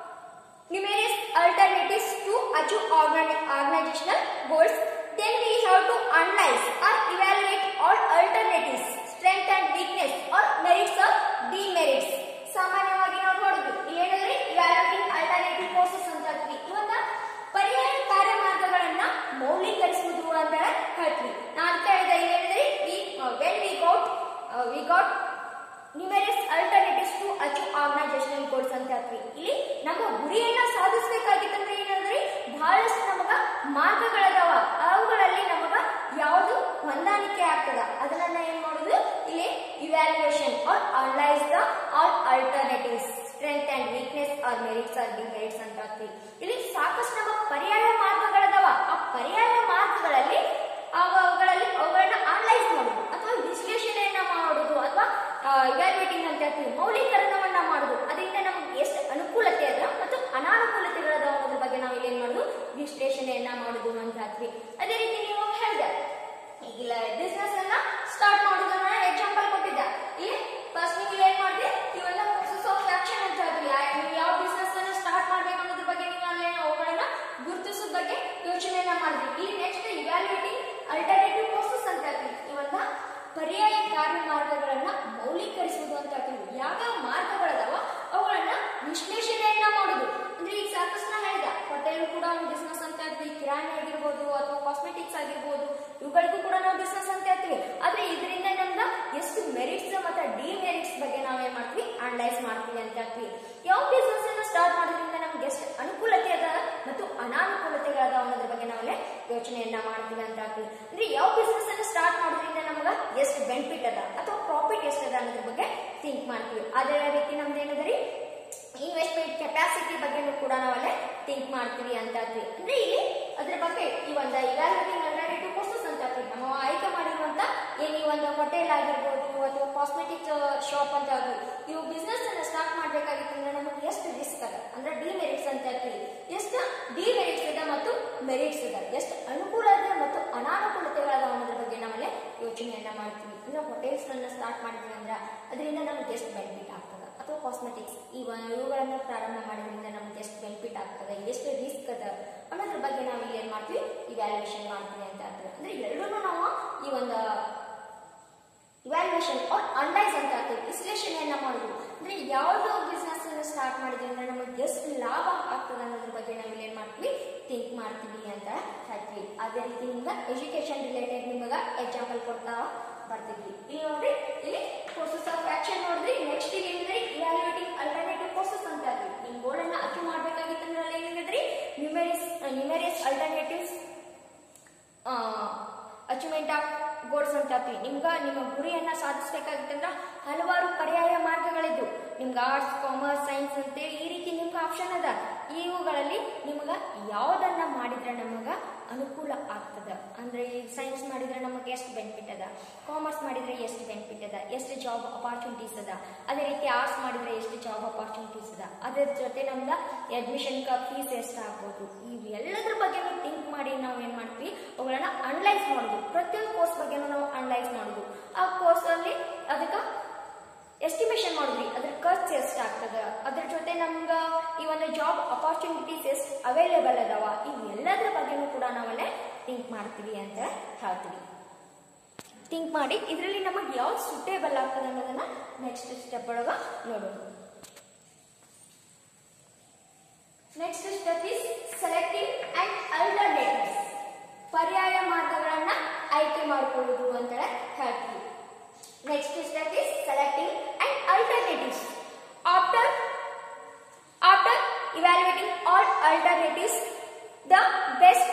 numerous alternatives to achieve organ- organizational goals then we have to analyze or evaluate all alternatives strength and weakness or merits or demerits ಸಾಮಾನ್ಯವಾಗಿ ನಾವು ನೋಡುದು ಏನಂದ್ರೆ evaluating alternative courses ಅಂತ ಹೇಳ್ತೀವಿ ಇವನ್ನ ಪರ್ಯಾಯ ಕಾರ್ಯಮಾರ್ಗಗಳನ್ನ ಮೌಲ್ಯೀಕರಿಸುವುದು ಅಂತ ಹೇಳ್ತೀವಿ ನಾನು ಅಂತ ಹೇಳಿದೆ ಹೇಳಿದ್ರೆ ಈ when we got we got numerous alternatives to achieve organisational goals ಅಂತ ಹೇಳ್ತೀವಿ ಇಲ್ಲಿ ನಮ್ಮ ಗುರಿಯನ್ನ ಸಾಧಿಸಬೇಕಾಗಿತ್ತಂದ್ರೆ ಏನಂದ್ರೆ ಬಹಳಷ್ಟು ನಮಗ ಮಾರ್ಗಗಳದಾವ ಅವುಗಳಲ್ಲಿ ನಮಗ ಯಾವುದು ಹೊಂದಾಣಿಕೆ ಆಗ್ತದ ಅದನ್ನ ಏನ್ ಮಾಡುದು ಇಲ್ಲಿ evaluation or analyse the all alternatives strength and weakness or merits or demerits ಅಂತ ಹೇಳ್ತೀವಿ ಇಲ್ಲಿ ಸಾಕಷ್ಟು ನಮ್ಮ ಪರ್ಯಾಯ ಮಾರ್ಗಗಳದಾವ ಆ ಪರ್ಯಾಯ ಮಾರ್ಗಗಳಲ್ಲಿ ಅವ- ಅವುಗಳಲ್ಲಿ ಅವುಗಳನ್ನ ಅನಲೈಸ್ ಮಾಡುದು ಅಥವಾ ವಿಶ್ಲೇಷಣೆಯನ್ನ ಮಾಡುದು ಅಥವಾ ಇವ್ಯಾಲ್ಯೂಯೇಟಿಂಗ್ ಅಂತ ಹೇಳ್ತೀವಿ ಮೌಲ್ಯೀಕರಣವನ್ನ ಮಾಡುದು ಅದರಿಂದ ನಮ್ಗೆ ಎಷ್ಟು ಅನುಕೂಲತೆ ಅದ ಮತ್ತು ಅನಾನುಕೂಲತೆಗಳದ ಅನ್ನೋದ್ರ ಬಗ್ಗೆ ನಾವು ಇಲ್ಲಿ ಏನ್ ಮಾಡುದು ವಿಶ್ಲೇಷಣೆಯನ್ನ ಮಾಡುದು ಅಂತ ಹೇಳ್ತೀವಿ ಅದೇ ರೀತಿ ನೀವು ಹೇಳಿದೆ ಈಗ ಬಿಸ್ನೆಸ್ ಅನ್ನ ಸ್ಟಾರ್ಟ್ ಮಾಡೋದನ್ನ ಎಕ್ಸಾಂಪಲ್ ಕೊಟ್ಟಿದ್ದ ಇಲ್ಲಿ ಫಸ್ಟ್ ನೀವು ಏನ್ ಮಾಡಿದ್ರಿ ಇವೆಲ್ಲ ಪ್ರೋಸೆಸ್ ಆಫ್ ಆಕ್ಷನ್ ಅಂತ ಹೇಳ್ತೀವಿ ಯಾ- ನೀವು ಯಾವ ಬಿಸ್ನೆಸ್ ಅನ್ನ ಸ್ಟಾರ್ಟ್ ಮಾಡ್ಬೇಕು ಅನ್ನೋದ್ರ ಬಗ್ಗೆ ನೀವು ಅಲ್ಲಿ ಅವುಗಳನ್ನ ಗುರುತಿಸೋದ್ ಬಗ್ಗೆ ಯೋಚನೆಯನ್ನ ಮಾಡಿದ್ರಿ ಇಲ್ಲಿ ನೆಕ್ಸ್ಟ್ ಇವ್ಯಾಲ್ಯೂಟಿಂಗ್ ಅಲ್ಟರ್ನೇಟಿವ್ ಪ್ರೋಸೆಸ್ ಅಂತ ಹೇಳ್ತೀವಿ ಇವನ್ನ ಪರ್ಯಾಯ ಕಾರ್ಯಮಾರ್ಗಗಳನ್ನ ಮೌಲ್ಯೀಕರಿಸುವುದು ಅಂತ ಹೇಳ್ತೀವಿ ಯಾವ್ಯಾವ ಮಾರ್ಗಗಳದಾವ ಅವುಗಳನ್ನ ವಿಶ್ಲೇಷಣೆಯನ್ನ ಮಾಡುದು ಅಂದ್ರೆ ಈಗ ಸಾಕಷ್ಟು ನಾ ಹೇಳಿದ ಹೋಟೆಲ್ ಕೂಡ ಒಂದು ಬಿಸ್ನೆಸ್ ಅಂತ ಹೇಳ್ತೀವಿ ಕಿರಾಣಿ ಆಗಿರ್ಬೋದು ಅಥವಾ ಕಾಸ್ಮೆಟಿಕ್ಸ್ ಆಗಿರ್ಬೋದು ಇವುಗಳಿಗೂ ಕೂಡ ನಾವು ಬಿಸ್ನೆಸ್ ಅಂತ ಹೇಳ್ತೀವಿ ಆದ್ರೆ ಇದರಿಂದ ನಮ್ದ ಎಷ್ಟು ಮೆರಿಟ್ಸ್ ಮತ್ತೆ ಡಿಮೆರಿಟ್ಸ್ ಬಗ್ಗೆ ನಾವ್ ಏನ್ ಮಾಡ್ತೀವಿ ಅನಲೈಸ್ ಮಾಡ್ತೀವಿ ಅಂತ ಹೇಳ್ತೀವಿ ಯಾವ ಬಿಸ್ನೆಸ್ ಅನ್ನ ಸ್ಟಾರ್ಟ್ ಮಾಡೋದ್ರಿಂದ ನಮ್ಗೆ ಎಷ್ಟು ಅನುಕೂಲತೆ ಅದ ಮತ್ತು ಅನಾನುಕೂಲತೆಗಳದ ಅನ್ನೋದ್ರ ಬಗ್ಗೆ ನಾವಲ್ಲೇ ಯೋಚನೆಯನ್ನ ಮಾಡ್ತೀವಿ ಅಂತ ಹೇಳ್ತೀವಿ ಅಂದ್ರೆ ಯಾವ ಬಿಸ್ನೆಸ್ ಅನ್ನ ಸ್ಟಾರ್ಟ್ ಮಾಡೋದ್ರಿಂದ ನಮಗ ಎಷ್ಟು ಬೆನಿಫಿಟ್ ಅದ ಅಥವಾ ಪ್ರಾಫಿಟ್ ಎಷ್ಟು ಅದ ಅನ್ನೋದ್ರ ಬಗ್ಗೆ ಥಿಂಕ್ ಮಾಡ್ತೀವಿ ಅದೇ ರೀತಿ ನಮ್ದು ಏನದರಿ ಇನ್ವೆಸ್ಟ್ಮೆಂಟ್ ಕೆಪಾಸಿಟಿ ಬಗ್ಗೆನೂ ಕೂಡ ನಾವಲ್ಲೇ ಥಿಂಕ್ ಮಾಡ್ತೀವಿ ಅಂತ ಹೇಳ್ತೀವಿ ಅಂದ್ರೆ ಇಲ್ಲಿ ಅದ್ರ ಬಗ್ಗೆ ಈ ಒಂದು ಇವ್ಯಾಲ್ಯೂಟಿಂಗ್ ಅಲ್ಟರ್ನೇಟಿವ್ ಕೋರ್ಸಸ್ ಅಂತ ಹೇಳ್ತೀವಿ ನಾವು ಆಯ್ಕೆ ಮಾಡಿರುವಂತ ಏನ್ ಈ ಒಂದು ಹೋಟೆಲ್ ಆಗಿರ್ಬೋದು ಅಥವಾ ಕಾಸ್ಮೆಟಿಕ್ ಶಾಪ್ ಅಂತ ಆಗ್ಬೋದು ಇವು ಬಿಸ್ನೆಸ್ ಅನ್ನ ಸ್ಟಾರ್ಟ್ ಮಾಡ್ಬೇಕಾಗಿತ್ತು ಅಂದ್ರೆ ನಮಗೆ ಎಷ್ಟು ರಿಸ್ಕ್ ಅದ ಅಂದ್ರೆ ಡಿಮೆರಿಟ್ಸ್ ಅಂತ ಹೇಳ್ತೀವಿ ಎಷ್ಟು ಡಿಮೆರಿಟ್ಸ್ ಇದೆ ಮತ್ತು ಮೆರಿಟ್ಸ್ ಇದೆ ಎಷ್ಟು ಅನುಕೂಲತೆ ಮತ್ತು ಅನಾನುಕೂಲತೆಗಳದ ಅನ್ನೋದ್ರ ಬಗ್ಗೆ ನಾವಲ್ಲೇ ಯೋಚನೆಯನ್ನ ಮಾಡ್ತೀವಿ ಅಂದ್ರೆ ಅಥವಾ ಹೋಟೆಲ್ಸ್ ಅನ್ನ ಸ್ಟಾರ್ಟ್ ಮಾಡಿದ್ವಿ ಅಂದ್ರೆ ಅದರಿಂದ ನಮ್ಗೆ ಎಷ್ಟು ಬೆನಿಫಿಟ್ ಆಗ್ತದೆ ಅಥವಾ ಕಾಸ್ಮೆಟಿಕ್ಸ್ ಇವ ಇವುಗಳನ್ನ ಪ್ರಾರಂಭ ಮಾಡೋದ್ರಿಂದ ನಮ್ಗೆ ಎಷ್ಟು ಬೆನಿಫಿಟ್ ಆಗ್ತದೆ ಎಷ್ಟು ರಿಸ್ಕ್ ಅದ ಅನ್ನೋದ್ರ ಬಗ್ಗೆ ನಾವು ಇಲ್ಲಿ ಏನ್ ಮಾಡ್ತೀವಿ ಇವ್ಯಾಲ್ಯೂಯೇಷನ್ ಮಾಡ್ತೀವಿ ಅಂತ ಆಗ್ತದೆ ಅಂದ್ರೆ ಎರಡೂ ನಾವು ಈ ಒಂದು ಇವ್ಯಾಲ್ಯೂಯೇಷನ್ ಆರ್ ಅನಲೈಸ್ ಅಂತ ಆಗ್ತದೆ ವಿಶ್ಲೇಷಣೆಯನ್ನ ಮಾಡೋದು ಅಂದ್ರೆ ಯಾವ್ದು ಬಿಸ್ನೆಸ್ ಸ್ಟಾರ್ಟ್ ಮಾಡಿದ್ವಿ ಅಂದ್ರೆ ನಮಗೆ ಎಷ್ಟು ಲಾಭ ಆಗ್ತದೆ ಅನ್ನೋದ್ರ ಬಗ್ಗೆ ನಾವು ಇಲ್ಲಿ ಏನ್ ಮಾಡ್ತೀವಿ ಥಿಂಕ್ ಮಾಡ್ತೀವಿ ಅಂತ ಹೇಳ್ತೀವಿ ಅದೇ ರೀತಿ ನಿಮ್ಗೆ ಎಜುಕೇಶನ್ ರಿಲೇಟೆಡ್ ನಿಮಗೆ ಎಕ್ಸಾಂಪಲ್ ಕೊಡ್ತಾ ಬರ್ತಿದ್ವಿ ಇಲ್ಲಿ ನೋಡ್ರಿ ಇಲ್ಲಿ ಕೋರ್ಸಸ್ ಆಫ್ ಆಕ್ಷನ್ ನೋಡಿದ್ರಿ ನೆಕ್ಸ್ಟ್ ಇಲ್ಲಿ ಏನಿದೆ ಇವ್ಯಾಲ್ಯೂಯೇಟಿಂಗ್ ಅಲ್ಟರ್ನೇಟಿವ್ ಕೋರ್ಸಸ್ ಅಂತ ಆಗ್ತದೆ ನಿಮ್ ಗೋಲ್ ಅನ್ನ ಅಚೀವ್ ಮಾಡ್ಬೇಕಾಗಿತ್ತಂದ್ರೆ ಅಲ್ಲಿ ಏನಿದ್ರಿ numerous numerous alternatives achievement of goals ಅಂತ ಹೇಳ್ತೀವಿ ನಿಮ್ಗೆ ನಿಮ್ಮ ಗುರಿಯನ್ನ ಸಾಧಿಸಬೇಕಾಗಿತ್ತಂದ್ರೆ ಹಲವಾರು ಪರ್ಯಾಯ ಮಾರ್ಗಗಳಿದ್ದು ನಿಮ್ಗೆ ಆರ್ಟ್ಸ್ ಕಾಮರ್ಸ್ ಸೈನ್ಸ್ ಅಂತೇಳಿ ಈ ರೀತಿ ನಿಮ್ಗೆ ಆಪ್ಷನ್ ಅದ ಇವುಗಳಲ್ಲಿ ನಿಮ್ಗೆ ಯಾವುದನ್ನ ಮಾಡಿದ್ರೆ ನಮಗೆ ಅನುಕೂಲ ಆಗ್ತದ ಅಂದ್ರೆ ಈ ಸೈನ್ಸ್ ಮಾಡಿದ್ರೆ ನಮಗೆ ಎಷ್ಟು ಬೆನಿಫಿಟ್ ಅದ ಕಾಮರ್ಸ್ ಮಾಡಿದ್ರೆ ಎಷ್ಟು ಬೆನಿಫಿಟ್ ಅದ ಎಷ್ಟು ಜಾಬ್ ಅಪಾರ್ಚುನಿಟೀಸ್ ಅದ ಅದೇ ರೀತಿ ಆರ್ಟ್ಸ್ ಮಾಡಿದ್ರೆ ಎಷ್ಟು ಜಾಬ್ ಅಪಾರ್ಚುನಿಟೀಸ್ ಅದ ಅದ್ರ ಜೊತೆ ನಮ್ಗೆ ಅಡ್ಮಿಷನ್ ಫೀಸ್ ಎಷ್ಟು ಆಗ್ಬೋದು ಇವೆಲ್ಲದ್ರ ಬಗ್ಗೆ ಥಿಂಕ್ ಮಾಡಿ ನಾವು ಏನ್ ಮಾಡ್ತೀವಿ ಅವುಗಳನ್ನ ಅನಲೈಸ್ ಮಾಡೋದು ಪ್ರತಿಯೊಂದು ಕೋರ್ಸ್ ಬಗ್ಗೆನೂ ನಾವು ಅನಲೈಸ್ ಮಾಡೋದು ಆ ಕೋರ್ಸ್ ಅಲ್ಲಿ ಅದಕ್ಕೆ ಎಸ್ಟಿಮೇಷನ್ ಮಾಡಿದ್ವಿ ಅದ್ರ ಖರ್ಚು ಎಷ್ಟು ಆಗ್ತದ ಅದ್ರ ಜೊತೆ ನಮ್ಗೆ ಈ ಒಂದು ಜಾಬ್ ಅಪಾರ್ಚುನಿಟೀಸ್ ಎಷ್ಟು ಅವೈಲೇಬಲ್ ಅದಾವ ಇವೆಲ್ಲದ್ರ ಬಗ್ಗೆನೂ ಕೂಡ ನಾವಲ್ಲೇ ಥಿಂಕ್ ಮಾಡ್ತೀವಿ ಅಂತ ಹೇಳ್ತೀವಿ ಥಿಂಕ್ ಮಾಡಿ ಇದರಲ್ಲಿ ನಮಗೆ ಯಾವ್ದು ಸುಟೇಬಲ್ ಆಗ್ತದೆ ಅನ್ನೋದನ್ನ ನೆಕ್ಸ್ಟ್ ಸ್ಟೆಪ್ ಒಳಗ ನೋಡೋಣ next step is selecting and alternatives ಪರ್ಯಾಯ ಮಾರ್ಗಗಳನ್ನ ಆಯ್ಕೆ ಮಾಡಿಕೊಳ್ಳುವುದು ಅಂತ ಹೇಳ್ತೀವಿ next step is selecting and alternatives after after evaluating all alternatives the best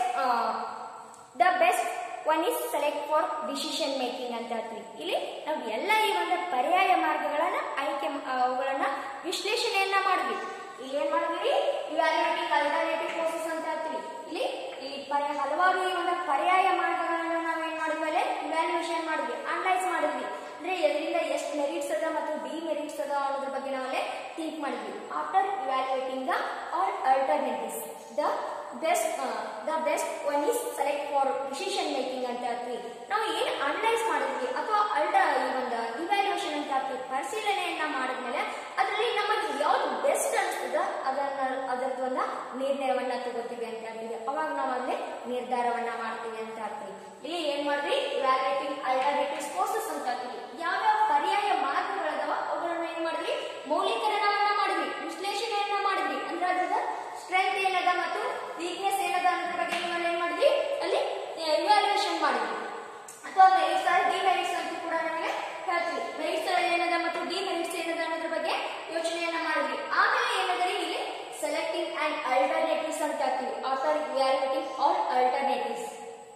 the best one is select for decision making ಅಂತ ಹೇಳ್ತೀವಿ ಇಲ್ಲಿ ನಾವು ಎಲ್ಲ ಈ ಒಂದು ಪರ್ಯಾಯ ಮಾರ್ಗಗಳನ್ನ ಆಯ್ಕೆ ಮಾ- ಅವುಗಳನ್ನ ವಿಶ್ಲೇಷಣೆಯನ್ನ ಮಾಡಿದ್ವಿ ಇಲ್ಲಿ ಏನ್ ಮಾಡಿದ್ವಿ ಇವ್ಯಾಲ್ಯೂಯೇಟಿಂಗ್ ಅಲ್ಟರ್ನೇಟಿವ್ ಕೋರ್ಸಸ್ ಅಂತ ಹೇಳ್ತೀವಿ ಇಲ್ಲಿ ಈ ಪರ್ಯಾಯ ಹಲವಾರು ಈ ಒಂದು ಪರ್ಯಾಯ ಮಾರ್ಗಗಳನ್ನ ನಾವು ಏನ್ ಮಾಡಿದ್ವಿ ಇವ್ಯಾಲ್ಯೂಯೇಷನ್ ಮಾಡಿದ್ವಿ ಅನಲೈಸ್ ಮಾಡಿದ್ವಿ ಅಂದ್ರೆ ಎದರಿಂದ ಎಷ್ಟು ಮೆರಿಟ್ಸ್ ಅದ ಮತ್ತು ಡಿ ಮೆರಿಟ್ಸ್ ಅದ ಅನ್ನೋದ್ರ ಬಗ್ಗೆ ನಾವಲ್ಲೇ ಥಿಂಕ್ ಮಾಡಿದ್ವಿ after evaluating the all alternatives the best the best one is select for decision making ಅಂತ ಹೇಳ್ತೀವಿ ನಾವು ಏನು ಅನಲೈಸ್ ಮಾಡಿದ್ವಿ ಅಥವಾ ಅಲ್ಟ ಈ ಒಂದು ಇವ್ಯಾಲ್ಯೂಯೇಷನ್ ಅಂತ ಹೇಳ್ತೀವಿ ಪರಿಶೀಲನೆಯನ್ನ ಮಾಡಿದ್ಮೇಲೆ ಅದರಲ್ಲಿ ನಮಗೆ ಯಾವ್ದು ಬೆಸ್ಟ್ ಅನಿಸ್ತದ ಅದನ್ನ ಅದರದ್ದು ಒಂದು ನಿರ್ಣಯವನ್ನ ತಗೋತೀವಿ ಅಂತ ಹೇಳ್ತೀವಿ ಅವಾಗ ನಾವು ಅಲ್ಲಿ ನಿರ್ಧಾರವನ್ನ ಮಾಡ್ತೀವಿ ಅಂತ ಹೇಳ್ತೀವಿ ಇಲ್ಲಿ ಏನ್ ಮಾಡ್ರಿ ಇವ್ಯಾಲ್ಯೂಯೇಟಿಂಗ್ ಅಲ್ಟರ್ನೇಟಿವ್ಸ್ ಕೋರ್ಸಸ್ ಅಂತ ಹೇಳ್ತೀವಿ ಯಾವ್ಯಾವ ಪರ್ಯಾಯ ಮಾರ್ಗಗಳದಾವ ಅವುಗಳನ್ನ ಏನ್ ಮಾಡಿದ್ವಿ ಮೌಲ್ಯೀಕರಣವನ್ನ ಮಾಡಿದ್ವಿ ವಿಶ್ಲೇಷಣೆಯನ್ನ ಮಾಡಿದ್ವಿ ಅಂದ್ರೆ ಅದ್ರದ ಸ್ಟ್ರೆಂತ್ ಏನದ ಮತ್ತು ವೀಕ್ನೆಸ್ ಏನದ ಅನ್ನೋದ್ರ ಬಗ್ಗೆ ನಾವು ಏನ್ ಮಾಡಿದ್ವಿ ಅಲ್ಲಿ ಇವ್ಯಾಲ್ಯೂಯೇಷನ್ ಮಾಡಿದ್ವಿ ಅಥವಾ ಮೆರಿಟ್ಸ್ ಡಿ ಮೆರಿಟ್ಸ್ ಅಂತ ಕೂಡ ನಮಗೆ ಹೇಳ್ತೀವಿ ಮೆರಿಟ್ಸ್ ಏನದ ಮತ್ತು ಡಿ ಮೆರಿಟ್ಸ್ ಏನದ ಅನ್ನೋದ್ರ ಬಗ್ಗೆ ಯೋಚನೆಯನ್ನ ಮಾಡಿದ್ವಿ ಆಮೇಲೆ ಏನಂದ್ರೆ ಇಲ್ಲಿ ಸೆಲೆಕ್ಟಿಂಗ್ ಅಂಡ್ ಅಲ್ಟರ್ನೇಟಿವ್ಸ್ ಅಂತ ಹೇಳ್ತೀವಿ after evaluating all alternatives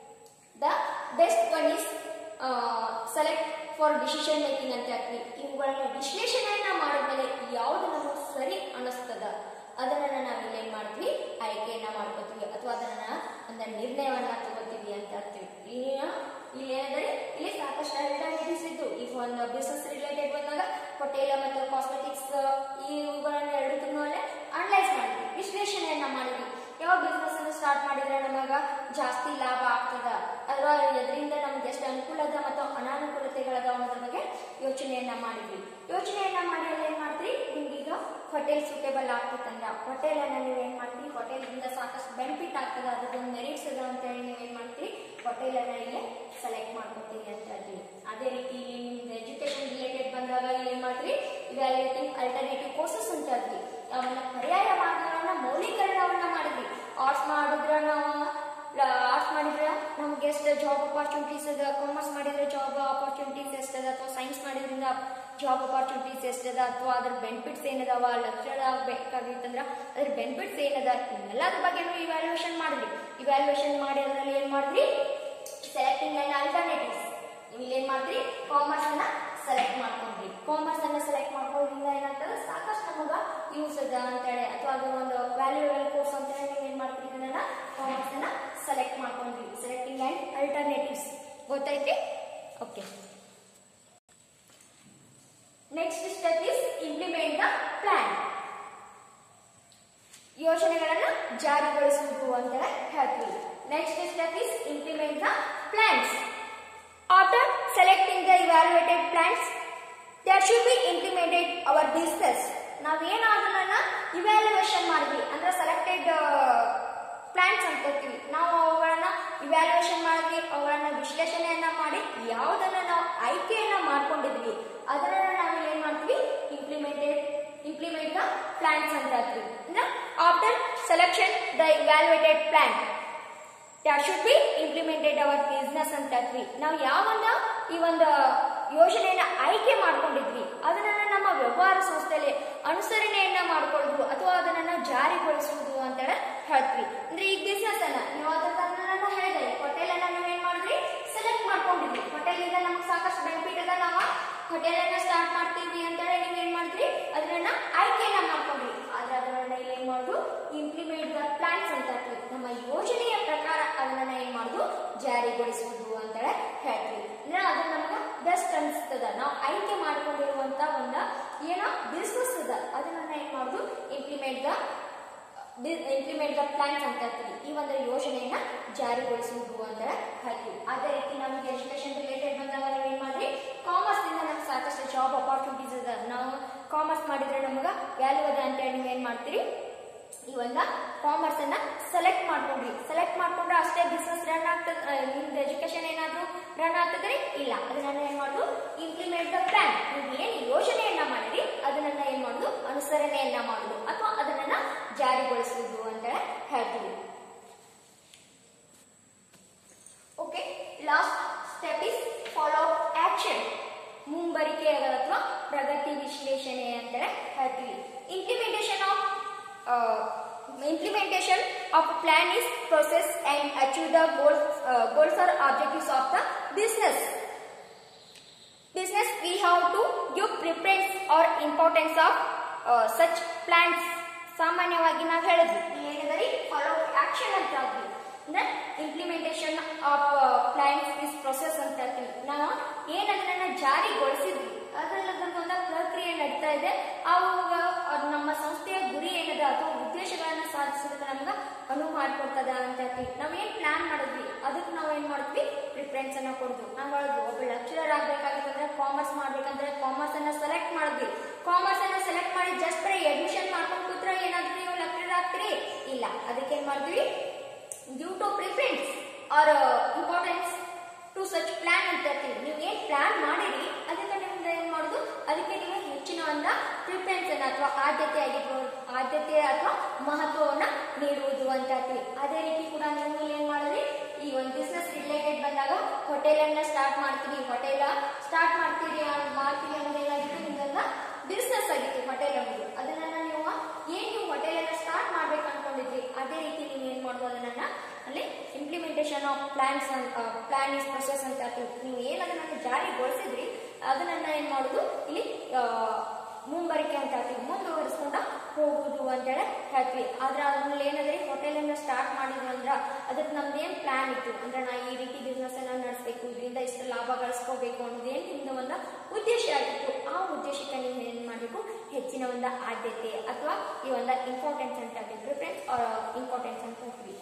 the best one is select for decision making ಅಂತ ಹೇಳ್ತೀವಿ ಇವುಗಳನ್ನ ವಿಶ್ಲೇಷಣೆಯನ್ನ ಮಾಡಿದ್ಮೇಲೆ ಯಾವ್ದು ನಮಗೆ ಸರಿ ಅನಿಸ್ತದ ಅದನ್ನ ನಾವು ಇಲ್ಲಿ ಏನ್ ಮಾಡ್ತೀವಿ ಆಯ್ಕೆಯನ್ನ ಮಾಡ್ಕೋತೀವಿ ಅಥವಾ ಅದನ್ನ ಒಂದು ನಿರ್ಣಯವನ್ನ ತಗೋತೀವಿ ಅಂತ ಹೇಳ್ತೀವಿ ಇಲ್ಲಿ ಇಲ್ಲಿ ಏನಂದ್ರೆ ಇಲ್ಲಿ ಸಾಕಷ್ಟು ಅಲ್ಟರ್ನೇಟಿವ್ಸ್ ಇದ್ದು ಈಗ ಒಂದು ಬಿಸ್ನೆಸ್ ರಿಲೇಟೆಡ್ ಬಂದಾಗ ಹೋಟೆಲ್ ಮತ್ತು ಕಾಸ್ಮೆಟಿಕ್ಸ್ ಇವುಗಳನ್ನ ಎರಡಕ್ಕೂ ಅನಲೈಸ್ ಮಾಡಿದ್ವಿ ವಿಶ್ಲೇಷಣೆಯನ್ನ ಮಾಡಿದ್ವಿ ಯಾವ ಬಿಸ್ನೆಸ್ ಅನ್ನು ಸ್ಟಾರ್ಟ್ ಮಾಡಿದ್ರೆ ನಮಗ ಜಾಸ್ತಿ ಲಾಭ ಆಗ್ತದ ಅಥವಾ ಇದರಿಂದ ನಮ್ಗೆ ಎಷ್ಟು ಅನುಕೂಲ ಅದ ಮತ್ತು ಅನಾನುಕೂಲತೆಗಳದ ಅನ್ನೋದ್ರ ಬಗ್ಗೆ ಯೋಚನೆಯನ್ನ ಮಾಡಿದ್ವಿ ಯೋಚನೆಯನ್ನ ಮಾಡಿ ಅಲ್ಲಿ ಏನ್ ಮಾಡ್ತೀವಿ ನಿಮ್ಗೀಗ ಹೋಟೆಲ್ ಸೂಟೇಬಲ್ ಆಗ್ತದಂದ್ರ ಹೋಟೆಲ್ ಅನ್ನ ನೀವು ಏನ್ ಮಾಡ್ತೀವಿ ಹೋಟೆಲ್ ಇಂದ ಸಾಕಷ್ಟು ಬೆನಿಫಿಟ್ ಆಗ್ತದ ಅದಕ್ಕೊಂದು ಮೆರಿಟ್ಸ್ ಅದ ಅಂತ ಹೇಳಿ ನೀವು ಏನ್ ಮಾಡ್ತೀವಿ ಹೋಟೆಲ್ ಅನ್ನ ಇಲ್ಲಿ ಸೆಲೆಕ್ಟ್ ಮಾಡ್ಕೊತೀವಿ ಅಂತ ಹೇಳ್ತೀವಿ ಅದೇ ರೀತಿ ಇಲ್ಲಿ ನಿಮ್ದು ಎಜುಕೇಶನ್ ರಿಲೇಟೆಡ್ ಬಂದಾಗ ಇಲ್ಲಿ ಏನ್ ಮಾಡ್ತೀವಿ ಇವ್ಯಾಲ್ಯೂಯೇಟಿಂಗ್ ಅಲ್ಟರ್ನೇಟಿವ್ ಕೋರ್ಸಸ್ ಅಂತ ಹೇಳ್ತೀವಿ ಅವನ್ನ ಪರ್ಯಾಯ ಮಾರ್ಗಗಳನ್ನ ಮೌಲ್ಯೀಕರಣವನ್ನ ಮಾಡಿದ್ವಿ ಆರ್ಟ್ಸ್ ಮಾಡಿದ್ರೆ ನಾವು ಆರ್ಟ್ಸ್ ಮಾಡಿದ್ರೆ ನಮ್ಗೆ ಎಷ್ಟು ಜಾಬ್ ಅಪಾರ್ಚುನಿಟೀಸ್ ಅದ ಕಾಮರ್ಸ್ ಮಾಡಿದ್ರೆ ಜಾಬ್ ಅಪಾರ್ಚುನಿಟೀಸ್ ಎಷ್ಟದ ಅಥವಾ ಸೈನ್ಸ್ ಮಾಡಿದ್ರಿಂದ ಜಾಬ್ ಅಪಾರ್ಚುನಿಟೀಸ್ ಎಷ್ಟದ ಅಥವಾ ಅದ್ರ ಬೆನಿಫಿಟ್ಸ್ ಏನದಾವ ಲೆಕ್ಚರ್ ಆಗ್ಬೇಕಾಗಿತ್ತಂದ್ರ ಅದ್ರ ಬೆನಿಫಿಟ್ಸ್ ಏನದ ಎಲ್ಲದ್ರ ಬಗ್ಗೆನೂ ಇವ್ಯಾಲ್ಯೂಯೇಷನ್ ಮಾಡಿದ್ವಿ ಇವ್ಯಾಲ್ಯೂಯೇಷನ್ ಮಾಡಿ ಅದರಲ್ಲಿ ಏನ್ ಮಾಡಿದ್ವಿ ಸೆಲೆಕ್ಟಿಂಗ್ ಅಂಡ್ ಅಲ್ಟರ್ನೇಟಿವ್ಸ್ ನೀವು ಇಲ್ಲಿ ಏನ್ ಮಾಡಿದ್ರಿ ಕಾಮರ್ಸ್ ಅನ್ನ ಸೆಲೆಕ್ಟ್ ಮಾಡ್ಕೊಂಡ್ರಿ ಕಾಮರ್ಸ್ ಅನ್ನ ಸೆಲೆಕ್ಟ್ ಮಾಡ್ಕೊಳ್ಳೋದ್ರಿಂದ ಏನಾಗ್ತದೆ ಸಾಕಷ್ಟು ನಮಗ ಯೂಸ್ ಅದ ಅಂತೇಳಿ ಅಥವಾ ಅದು ಒಂದು ವ್ಯಾಲ್ಯೂಯಬಲ್ ಕೋರ್ಸ್ ಅಂತ ಹೇಳಿ ನೀವು ಏನ್ ಮಾಡ್ತೀರಿ ಅದನ್ನ ಕಾಮರ್ಸ್ ಅನ್ನ ಸೆಲೆಕ್ಟ್ ಮಾಡ್ಕೊಂಡ್ರಿ ಸೆಲೆಕ್ಟಿಂಗ್ ಅಂಡ್ ಅಲ್ಟರ್ನೇಟಿವ್ಸ್ ಗೊತ್ತೈತಿ okay next step is implement the plan ಯೋಜನೆಗಳನ್ನ ಜಾರಿಗೊಳಿಸುವುದು ಅಂತ ಹೇಳ್ತೀವಿ next step is implement the plans after selecting the evaluate evaluated plans there should be implemented our business ನಾವೇನು ಅದನ್ನ ಇವ್ಯಾಲ್ಯೂಯೇಷನ್ ಮಾಡಿದ್ವಿ ಅಂದ್ರೆ ಸೆಲೆಕ್ಟೆಡ್ ಪ್ಲಾನ್ಸ್ ಅಂತ ಹೇಳ್ತೀವಿ ನಾವು ಅವುಗಳನ್ನ ಇವ್ಯಾಲ್ಯೂಯೇಷನ್ ಮಾಡಿದ್ವಿ ಅವುಗಳನ್ನ ವಿಶ್ಲೇಷಣೆಯನ್ನ ಮಾಡಿ ಯಾವುದನ್ನ ನಾವು ಆಯ್ಕೆಯನ್ನ ಮಾಡ್ಕೊಂಡಿದ್ವಿ ಅದನ್ನ ನಾವು ಏನ್ ಮಾಡ್ತೀವಿ ಇಂಪ್ಲಿಮೆಂಟೆಡ್ ಇಂಪ್ಲಿಮೆಂಟ್ ದ ಪ್ಲಾನ್ಸ್ ಅಂತ ಹೇಳ್ತೀವಿ ಅಂದ್ರೆ after selection the evaluated plan that should be implemented our business ಅಂತ ಹೇಳ್ತೀವಿ ನಾವು ಯಾವನ್ನ ಈ ಒಂದು ಯೋಜನೆಯನ್ನ ಆಯ್ಕೆ ಮಾಡ್ಕೊಂಡಿದ್ವಿ ಅದನ್ನ ನಮ್ಮ ವ್ಯವಹಾರ ಸಂಸ್ಥೆಯಲ್ಲಿ ಅನುಸರಣೆಯನ್ನ ಮಾಡ್ಕೊಳ್ಳೋದು ಅಥವಾ ಅದನ್ನ ಜಾರಿಗೊಳಿಸುವುದು ಅಂತ ಹೇಳ್ತೀವಿ ಅಂದ್ರೆ ಈ ಬಿಸ್ನೆಸ್ ಅನ್ನ ನೀವು ಅದನ್ನ ಹೇಳಿದೆ ಹೋಟೆಲ್ ಅನ್ನ ನೀವೇನ್ ಮಾಡಿದ್ರಿ ಸೆಲೆಕ್ಟ್ ಮಾಡ್ಕೊಂಡಿದ್ವಿ ಹೋಟೆಲ್ ಇಂದ ನಮ್ಗೆ ಸಾಕಷ್ಟು ಬೆನಿಫಿಟ್ ಅದ ನಾವು ಹೋಟೆಲ್ ಅನ್ನ ಸ್ಟಾರ್ಟ್ ಮಾಡ್ತೀವಿ ಅಂತ ಹೇಳಿ ನೀವ್ ಏನ್ ಮಾಡಿದ್ರಿ ಅದನ್ನ ಆಯ್ಕೆಯನ್ನ ಮಾಡ್ಕೊಂಡ್ರಿ ಆದ್ರೆ ಅದನ್ನ ಇಲ್ಲಿ ಏನ್ ಮಾಡುದು ಇಂಪ್ಲಿಮೆಂಟ್ ದ ಪ್ಲಾನ್ಸ್ ಅಂತ ಹೇಳ್ತೀವಿ ನಮ್ಮ ಯೋಜನೆಯ ಪ್ರಕಾರ ಅದನ್ನ ಏನ್ ಮಾಡುದು ಜಾರಿಗೊಳಿಸುವುದು ಅಂತ ಹೇಳ್ತೀವಿ ಅಂದ್ರೆ ಅದು ನಮ್ಗೆ ಬೆಸ್ಟ್ ಅನಿಸ್ತದ ನಾವು ಆಯ್ಕೆ ಮಾಡ್ಕೊಂಡಿರುವಂತ ಒಂದ ಏನೋ ಬಿಸ್ನೆಸ್ ಅದ ಅದನ್ನ ಏನ್ ಮಾಡುದು implement the implement the plans ಅಂತ ಹೇಳ್ತೀವಿ ಈ ಒಂದು ಯೋಜನೆಯನ್ನ ಜಾರಿಗೊಳಿಸುವುದು ಅಂತ ಹೇಳ್ತೀವಿ ಅದೇ ರೀತಿ ನಮಗೆ ಎಜುಕೇಶನ್ ರಿಲೇಟೆಡ್ ಬಂದಾಗ ನಾವು ಏನ್ ಮಾಡ್ರಿ ಕಾಮರ್ಸ್ ಇಂದ ನಮ್ಗೆ ಸಾಕಷ್ಟು ಜಾಬ್ ಅಪಾರ್ಚುನಿಟೀಸ್ ಅದ ನಾವು ಕಾಮರ್ಸ್ ಮಾಡಿದ್ರೆ ನಮ್ಗೆ ವ್ಯಾಲ್ಯೂ ಅದ ಅಂತ ಹೇಳಿ ನೀವು ಏನ್ ಮಾಡ್ತೀರಿ ಈ ಒಂದು ಕಾಮರ್ಸ್ ಅನ್ನ ಸೆಲೆಕ್ಟ್ ಮಾಡ್ಕೊಂಡ್ರಿ ಸೆಲೆಕ್ಟ್ ಮಾಡ್ಕೊಂಡ್ರೆ ಅಷ್ಟೇ ಬಿಸ್ನೆಸ್ ರನ್ ಆಗ್ತದ ನಿಮ್ದು ಎಜುಕೇಶನ್ ಏನಾದ್ರು ರನ್ ಆಗ್ತದ್ರಿ ಇಲ್ಲ ಅದನ್ನ ಏನ್ ಮಾಡುದು ಇಂಪ್ಲಿಮೆಂಟ್ ದ ಪ್ಲಾನ್ ನೀವು ಏನ್ ಯೋಜನೆಯನ್ನ ಮಾಡಿರಿ ಅದನ್ನ ಏನ್ ಮಾಡುದು ಅನುಸರಣೆಯನ್ನ ಮಾಡುದು ಅಥವಾ ಅದನ್ನ ಜಾರಿಗೊಳಿಸುವುದು ಅಂತ ಹೇಳ್ತೀವಿ okay last step is follow action ಮುಂಬರಿಕೆ ಅಥವಾ ಪ್ರಗತಿ ವಿಶ್ಲೇಷಣೆ ಅಂತ ಹೇಳ್ತೀವಿ implementation of implementation of a plan is process and achieve the goals, uh, goals or objectives of the business. Business we have to give preference or importance of uh, such plans. ಸಾಮಾನ್ಯವಾಗಿ ನಾವು ಹೇಳಿದ್ವಿ ಏನಿದೆ follow action ಅಂತ ಹೇಳ್ತೀವಿ ಅಂದ್ರೆ implementation of plans is process ಅಂತ ಹೇಳ್ತೀವಿ ನಾವು ಏನದನ್ನ ಜಾರಿಗೊಳಿಸಿದ್ವಿ ಅದರಲ್ಲಿ ಒಂದು ಪ್ರಕ್ರಿಯೆ ನಡೀತಾ ಇದೆ ಅವಾಗ ಅದು ನಮ್ಮ ಸಂಸ್ಥೆಯ ಗುರಿ ಏನಿದೆ ಅಥವಾ ಉದ್ದೇಶಗಳನ್ನ ಸಾಧಿಸೋದಕ್ಕೆ ನಮ್ಗೆ ಅನುವು ಮಾಡಿಕೊಡ್ತದ ಅಂತ ಹೇಳ್ತೀವಿ ನಾವೇನ್ ಪ್ಲಾನ್ ಮಾಡಿದ್ವಿ ಅದಕ್ಕೆ ನಾವು ಏನ್ ಮಾಡ್ತೀವಿ ಪ್ರಿಫರೆನ್ಸ್ ಅನ್ನ ಕೊಡ್ತೀವಿ ನಾವು ಹೇಳಿದ್ವಿ ಒಬ್ಬ ಲೆಕ್ಚರರ್ ಆಗ್ಬೇಕಾಗಿತ್ತಂದ್ರೆ ಕಾಮರ್ಸ್ ಮಾಡ್ಬೇಕಂದ್ರೆ ಕಾಮರ್ಸ್ ಅನ್ನ ಸೆಲೆಕ್ಟ್ ಮಾಡಿದ್ವಿ ಕಾಮರ್ಸ್ ಅನ್ನ ಸೆಲೆಕ್ಟ್ ಮಾಡಿ ಜಸ್ಟ್ ಬರೀ ಅಡ್ಮಿಷನ್ ಮಾಡ್ಕೊಂಡು ಕೂತ್ರೆ ಏನಾದ್ರೂ ನೀವು ಲೆಕ್ಚರರ್ ಆಗ್ತೀರಿ ಇಲ್ಲ ಅದಕ್ಕೆ ಏನ್ ಮಾಡ್ತೀವಿ due to preference or importance to such plan ಅಂತ ಹೇಳ್ತೀವಿ ನೀವು ಏನ್ ಪ್ಲಾನ್ ಮಾಡಿರಿ ಅದಕ್ಕೆ ನಿಮ್ದು ಏನ್ ಮಾಡುದು ಅದಕ್ಕೆ ನೀವು ಹೆಚ್ಚಿನ ಒಂದು ಪ್ರಿಫರೆನ್ಸ್ ಅನ್ನ ಅಥವಾ ಆದ್ಯತೆ ಆಗಿರ್ಬೋದು ಆದ್ಯತೆ ಅಥವಾ ಮಹತ್ವವನ್ನ ನೀಡುವುದು ಅಂತ ಹೇಳ್ತೀವಿ ಅದೇ ರೀತಿ ಕೂಡ ನೀವು ಏನ್ ಮಾಡಿದ್ರಿ ಈ ಒಂದು ಬಿಸ್ನೆಸ್ ರಿಲೇಟೆಡ್ ಬಂದಾಗ ಹೋಟೆಲ್ ಅನ್ನ ಸ್ಟಾರ್ಟ್ ಮಾಡ್ತೀರಿ ಹೋಟೆಲ್ ಸ್ಟಾರ್ಟ್ ಮಾಡ್ತೀರಿ ಅನ್- ಮಾಡ್ತೀರಿ ಅನ್ನೋದು ಏನಾಗಿತ್ತು ನಿಮ್ದೆಲ್ಲ ಬಿಸ್ನೆಸ್ ಆಗಿತ್ತು ಹೋಟೆಲ್ ಅನ್ನೋದು ಅದನ್ನ ನೀವು ಏನ್ ನೀವು ಹೋಟೆಲ್ ಅನ್ನ ಸ್ಟಾರ್ಟ್ ಮಾಡ್ಬೇಕು ಅನ್ಕೊಂಡಿದ್ರಿ ಅದೇ ರೀತಿ ನೀವು ಏನ್ ಮಾಡೋದು ಅದನ್ನ ಅಲ್ಲಿ implementation of plans plan is process ಅಂತ ಹೇಳ್ತೀವಿ ನೀವು ಏನ್ ಅದನ್ನ ಜಾರಿಗೊಳಿಸಿದ್ರಿ ಅದನ್ನ ಏನ್ ಮಾಡುದು ಇಲ್ಲಿ ಆ, ಮುಂಬರಿಕೆ ಅಂತ ಹೇಳ್ತೀವಿ ಮುಂದುವರಿಸ್ಕೊಂಡ ಹೋಗುದು ಅಂತೇಳಿ ಹೇಳ್ತೀವಿ ಆದ್ರೆ ಅದ್ರಲ್ಲಿ ಏನಂದ್ರೆ ಹೋಟೆಲ್ ಅನ್ನ ಸ್ಟಾರ್ಟ್ ಮಾಡಿದ್ವಿ ಅಂದ್ರ ಅದಕ್ಕೆ ನಮ್ದು ಏನ್ ಪ್ಲಾನ್ ಇತ್ತು ಅಂದ್ರೆ ನಾ ಈ ರೀತಿ ಬಿಸ್ನೆಸ್ ಅನ್ನ ನಡೆಸಬೇಕು ಇದರಿಂದ ಇಷ್ಟು ಲಾಭ ಗಳಿಸ್ಕೋಬೇಕು ಅನ್ನೋದು ಏನ್ ನಿಮ್ದು ಒಂದು ಉದ್ದೇಶ ಆಗಿತ್ತು ಆ ಉದ್ದೇಶಕ್ಕೆ ನೀವು ಏನ್ ಮಾಡಬೇಕು ಹೆಚ್ಚಿನ ಒಂದು ಆದ್ಯತೆ ಅಥವಾ ಈ ಒಂದು ಇಂಪಾರ್ಟೆನ್ಸ್ ಅಂತ ಹೇಳ್ತೀವಿ ಪ್ರಿಫರೆನ್ಸ್ ಇಂಪಾರ್ಟೆನ್ಸ್ ಅಂತ ಹೇಳ್ತೀವಿ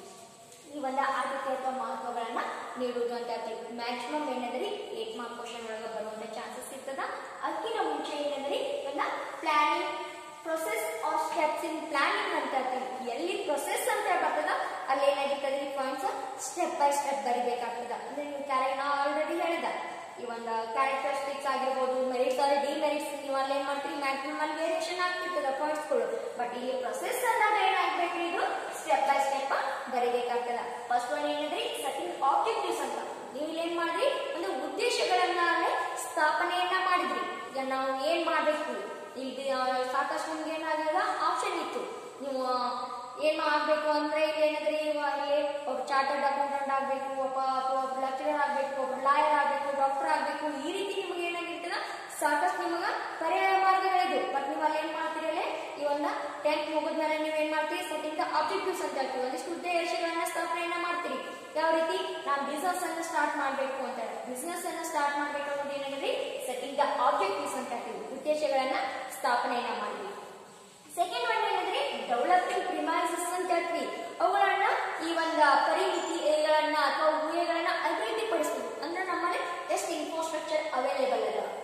ಈ ಒಂದು ಆದ್ಯತೆ ಅಥವಾ ಮಹತ್ವಗಳನ್ನ ನೀಡುವುದು ಅಂತ ಹೇಳ್ತೀವಿ ಮ್ಯಾಕ್ಸಿಮಮ್ ಏನಂದ್ರೆ ಏಟ್ ಮಾರ್ಕ್ ಕ್ವಶನ್ ಒಳಗೆ ಬರುವಂತ ಚಾನ್ಸಸ್ ಇರ್ತದ ಅದಕ್ಕಿಂತ ಮುಂಚೆ ಏನಂದ್ರೆ ಒಂದು planning process or steps in planning ಅಂತ ಹೇಳ್ತೀವಿ ಎಲ್ಲಿ ಪ್ರೊಸೆಸ್ ಅಂತ ಬರ್ತದ ಅಲ್ಲಿ ಏನಾಗಿರ್ತದೆ ಪಾಯಿಂಟ್ಸ್ ಸ್ಟೆಪ್ ಬೈ ಸ್ಟೆಪ್ ಬರಿಬೇಕಾಗ್ತದ ಅಂದ್ರೆ ನೀವು ಕ್ಯಾರೆ ನಾ ಆಲ್ರೆಡಿ ಹೇಳಿದ ಈ ಒಂದು ಕ್ಯಾರೆಕ್ಟರಿಸ್ಟಿಕ್ಸ್ ಆಗಿರ್ಬೋದು ಮೆರಿಟ್ಸ್ ಆರ್ ಡಿಮೆರಿಟ್ಸ್ ನೀವು ಅಲ್ಲಿ ಏನ್ ಮಾಡ್ತೀರಿ ಮ್ಯಾಕ್ಸಿಮಮ್ ಅಲ್ಲಿ ವೇರಿಯೇಷನ್ ಆಗ್ತಿರ್ತದ ಪಾಯಿಂಟ್ಸ್ಗಳು ಬಟ್ ಇಲ್ಲಿ ಪ್ರೊಸೆಸ್ ಅಂದಾಗ ಏನಾಗ್ಬೇಕ್ರಿ ಇದು ಸ್ಟೆಪ್ ಬೈ ಸ್ಟೆಪ್ ಬರೀಬೇಕಾಗ್ತದ ಫಸ್ಟ್ ಒನ್ ಏನಂದ್ರಿ ಸೆಟ್ಟಿಂಗ್ ಆಬ್ಜೆಕ್ಟಿವ್ಸ್ ಅಂತ ನೀವು ಇಲ್ಲಿ ಏನ್ ಮಾಡ್ರಿ ಒಂದು ಉದ್ದೇಶಗಳನ್ನ ಅಲ್ಲಿ ಸ್ಥಾಪನೆಯನ್ನ ಮಾಡಿದ್ರಿ ಈಗ ನಾವು ಏನ್ ಮಾಡ್ಬೇಕು ಇಲ್ಲಿ ಆ, ಸಾಕಷ್ಟು ನಿಮ್ಗೆ ಏನಾಗದ ಆಪ್ಷನ್ ಇತ್ತು ನೀವು ಆ, ಏನು ಆಗ್ಬೇಕು ಅಂದ್ರೆ ಇಲ್ಲಿ ಏನಂದ್ರೆ ಇವಾಗ ಇಲ್ಲಿ ಒಬ್ಬ ಚಾರ್ಟರ್ಡ್ ಅಕೌಂಟೆಂಟ್ ಆಗ್ಬೇಕು ಒಬ್ಬ ಅಥವಾ ಒಬ್ಬ ಲೆಕ್ಚರರ್ ಆಗ್ಬೇಕು ಒಬ್ಬ ಲಾಯರ್ ಆಗ್ಬೇಕು ಡಾಕ್ಟರ್ ಆಗ್ಬೇಕು ಈ ರೀತಿ ನಿಮ್ಗೆ ಏನಾಗಿರ್ತದ ಸಾಕಷ್ಟು ನಿಮಗ ಪರ್ಯಾಯ ಮಾರ್ಗಗಳಿದು ಬಟ್ ನೀವು ಅಲ್ಲಿ ಏನ್ ಮಾಡ್ತೀರಿ ಅಲ್ಲಿ ಈ ಒಂದು ಟೆಂತ್ ಮುಗಿದ್ಮೇಲೆ ನೀವು ಏನ್ ಮಾಡ್ತೀರಿ ಸೆಟ್ಟಿಂಗ್ ಆಬ್ಜೆಕ್ಟಿವ್ಸ್ ಅಂತ ಹೇಳ್ತೀವಿ ಒಂದಿಷ್ಟು ಉದ್ದೇಶಗಳನ್ನ ಸ್ಥಾಪನೆಯನ್ನ ಮಾಡ್ತೀರಿ ಯಾವ ರೀತಿ ನಾನು ಬಿಸ್ನೆಸ್ ಅನ್ನ ಸ್ಟಾರ್ಟ್ ಮಾಡ್ಬೇಕು ಅಂತ ಹೇಳಿ ಬಿಸ್ನೆಸ್ ಅನ್ನ ಸ್ಟಾರ್ಟ್ ಮಾಡ್ಬೇಕು ಅನ್ನೋದು ಏನಾಗಿದೆ ಸೆಟ್ಟಿಂಗ್ ದ ಆಬ್ಜೆಕ್ಟಿವ್ಸ್ ಅಂತ ಹೇಳ್ತೀವಿ ಉದ್ದೇಶಗಳನ್ನ ಸ್ಥಾಪನೆಯನ್ನ ಮಾಡ್ತೀವಿ ಸೆಕೆಂಡ್ ಒನ್ ಏನಂದ್ರೆ ಡೆವಲಪಿಂಗ್ ಪ್ರಿಮೈಸಸ್ ಅಂತ ಹೇಳ್ತೀವಿ ಅವುಗಳನ್ನ ಈ ಒಂದು ಪರಿಮಿತಿಗಳನ್ನ ಅಥವಾ ಊಹೆಗಳನ್ನ ಅಭಿವೃದ್ಧಿಪಡಿಸ್ತೀವಿ ಅಂದ್ರೆ ನಮ್ಮಲ್ಲಿ ಎಷ್ಟು ಇನ್ಫ್ರಾಸ್ಟ್ರಕ್ಚರ್ ಅವೈಲೇಬಲ್ ಅದ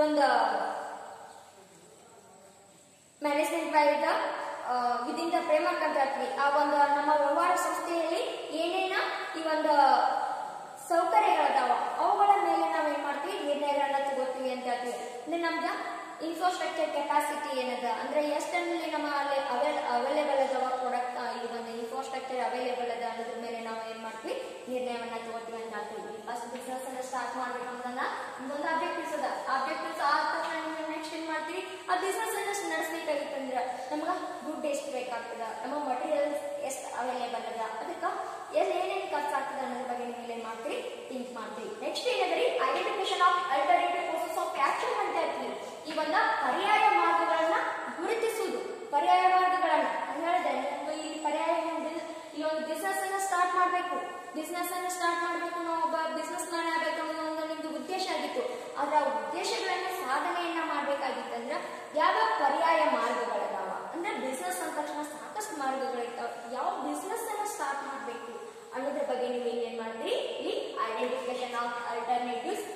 ಒಂದು management by the within the framework ಅಂತ ಹೇಳ್ತೀವಿ ಆ ಒಂದು ನಮ್ಮ ವ್ಯವಹಾರ ಸಂಸ್ಥೆಯಲ್ಲಿ ಏನೇನ ಈ ಒಂದು ಸೌಕರ್ಯಗಳದಾವ ಅವುಗಳ ಮೇಲೆ ನಾವು ಏನ್ ಮಾಡ್ತೀವಿ ನಿರ್ಣಯಗಳನ್ನ ತಗೋತೀವಿ ಅಂತ ಹೇಳ್ತೀವಿ ಅಂದ್ರೆ ನಮ್ದ ಇನ್ಫ್ರಾಸ್ಟ್ರಕ್ಚರ್ ಕೆಪಾಸಿಟಿ ಏನದ ಅಂದ್ರೆ ಎಷ್ಟರಲ್ಲಿ ನಮ್ಮ ಅಲ್ಲಿ ಅವೈಲೇಬಲ್ ಅದಾವ ಪ್ರಾಡಕ್ಟ್ ಈ ಒಂದು ಇನ್ಫ್ರಾಸ್ಟ್ರಕ್ಚರ್ ಅವೈಲೇಬಲ್ ಅದ ಅನ್ನೋದ್ರ ಮೇಲೆ ನಾವು ಏನ್ ಮಾಡ್ತೀವಿ ನಿರ್ಣಯವನ್ನ ತಗೋತೀವಿ ಅಂತ ಹೇಳ್ತೀವಿ ಫಸ್ಟ್ ಬಿಸ್ನೆಸ್ ಅನ್ನ ಸ್ಟಾರ್ಟ್ ಮಾಡ್ಬೇಕಂದ್ರೆ ಒಂದೊಂದು ಆಬ್ಜೆಕ್ಟಿವ್ಸ್ ಅದ ಆಬ್ಜೆಕ್ಟಿವ್ಸ್ ಆದ ತಕ್ಷಣ ನೀವು ನೆಕ್ಸ್ಟ್ ಏನ್ ಮಾಡ್ತೀರಿ ಆ ಬಿಸ್ನೆಸ್ ಅನ್ನ ನಡೆಸಬೇಕಾಗಿತ್ತಂದ್ರ ನಮ್ಗ ದುಡ್ಡು ಎಷ್ಟು ಬೇಕಾಗ್ತದ ನಮ್ಮ ಮಟೀರಿಯಲ್ಸ್ ಎಷ್ಟು ಅವೈಲೇಬಲ್ ಅದ ಅದಕ್ಕ ಎಲ್ಲಿ ಏನೇನು ಖರ್ಚಾಗ್ತದ ಅನ್ನೋದ್ರ ಬಗ್ಗೆ ನೀವು ಏನ್ ಮಾಡ್ತೀರಿ ಥಿಂಕ್ ಮಾಡ್ತೀರಿ ನೆಕ್ಸ್ಟ್ ಏನಂದ್ರೆ identification of alternative process of action ಅಂತ ಹೇಳ್ತೀವಿ ಈ ಒಂದು ಪರ್ಯಾಯ ಮಾರ್ಗಗಳನ್ನ ಗುರುತಿಸುವುದು ಪರ್ಯಾಯ ಮಾರ್ಗಗಳನ್ನ ಅದು ಹೇಳಿದೆ ನಮ್ಗೆ ಈ ಪರ್ಯಾಯ ಒಂದು ಈ ಒಂದು ಬಿಸ್ನೆಸ್ ಅನ್ನ ಸ್ಟಾರ್ಟ್ ಮಾಡಬೇಕು ಬಿಸ್ನೆಸ್ ಅನ್ನ ಸ್ಟಾರ್ಟ್ ಮಾಡಬೇಕು ನಾವು ಒಬ್ಬ ಬಿಸ್ನೆಸ್ ಮ್ಯಾನ್ ಆಗಬೇಕು ಅನ್ನೋದು ಒಂದು ನಿಮ್ದು ಉದ್ದೇಶ ಆಗಿತ್ತು ಆದ್ರೆ ಆ ಉದ್ದೇಶಗಳನ್ನ ಸಾಧನೆಯನ್ನ ಮಾಡ್ಬೇಕಾಗಿತ್ತಂದ್ರ ಯಾವ ಪರ್ಯಾಯ ಮಾರ್ಗಗಳದಾವ ಅಂದ್ರೆ ಬಿಸ್ನೆಸ್ ಅಂದ ತಕ್ಷಣ ಸಾಕಷ್ಟು ಮಾರ್ಗಗಳಿರ್ತಾವ ಯಾವ ಬಿಸ್ನೆಸ್ ಅನ್ನ ಸ್ಟಾರ್ಟ್ ಮಾಡಬೇಕು ಅನ್ನೋದ್ರ ಬಗ್ಗೆ ನೀವು ಏನ್ ಮಾಡ್ತೀರಿ ಇಲ್ಲಿ identification of alternatives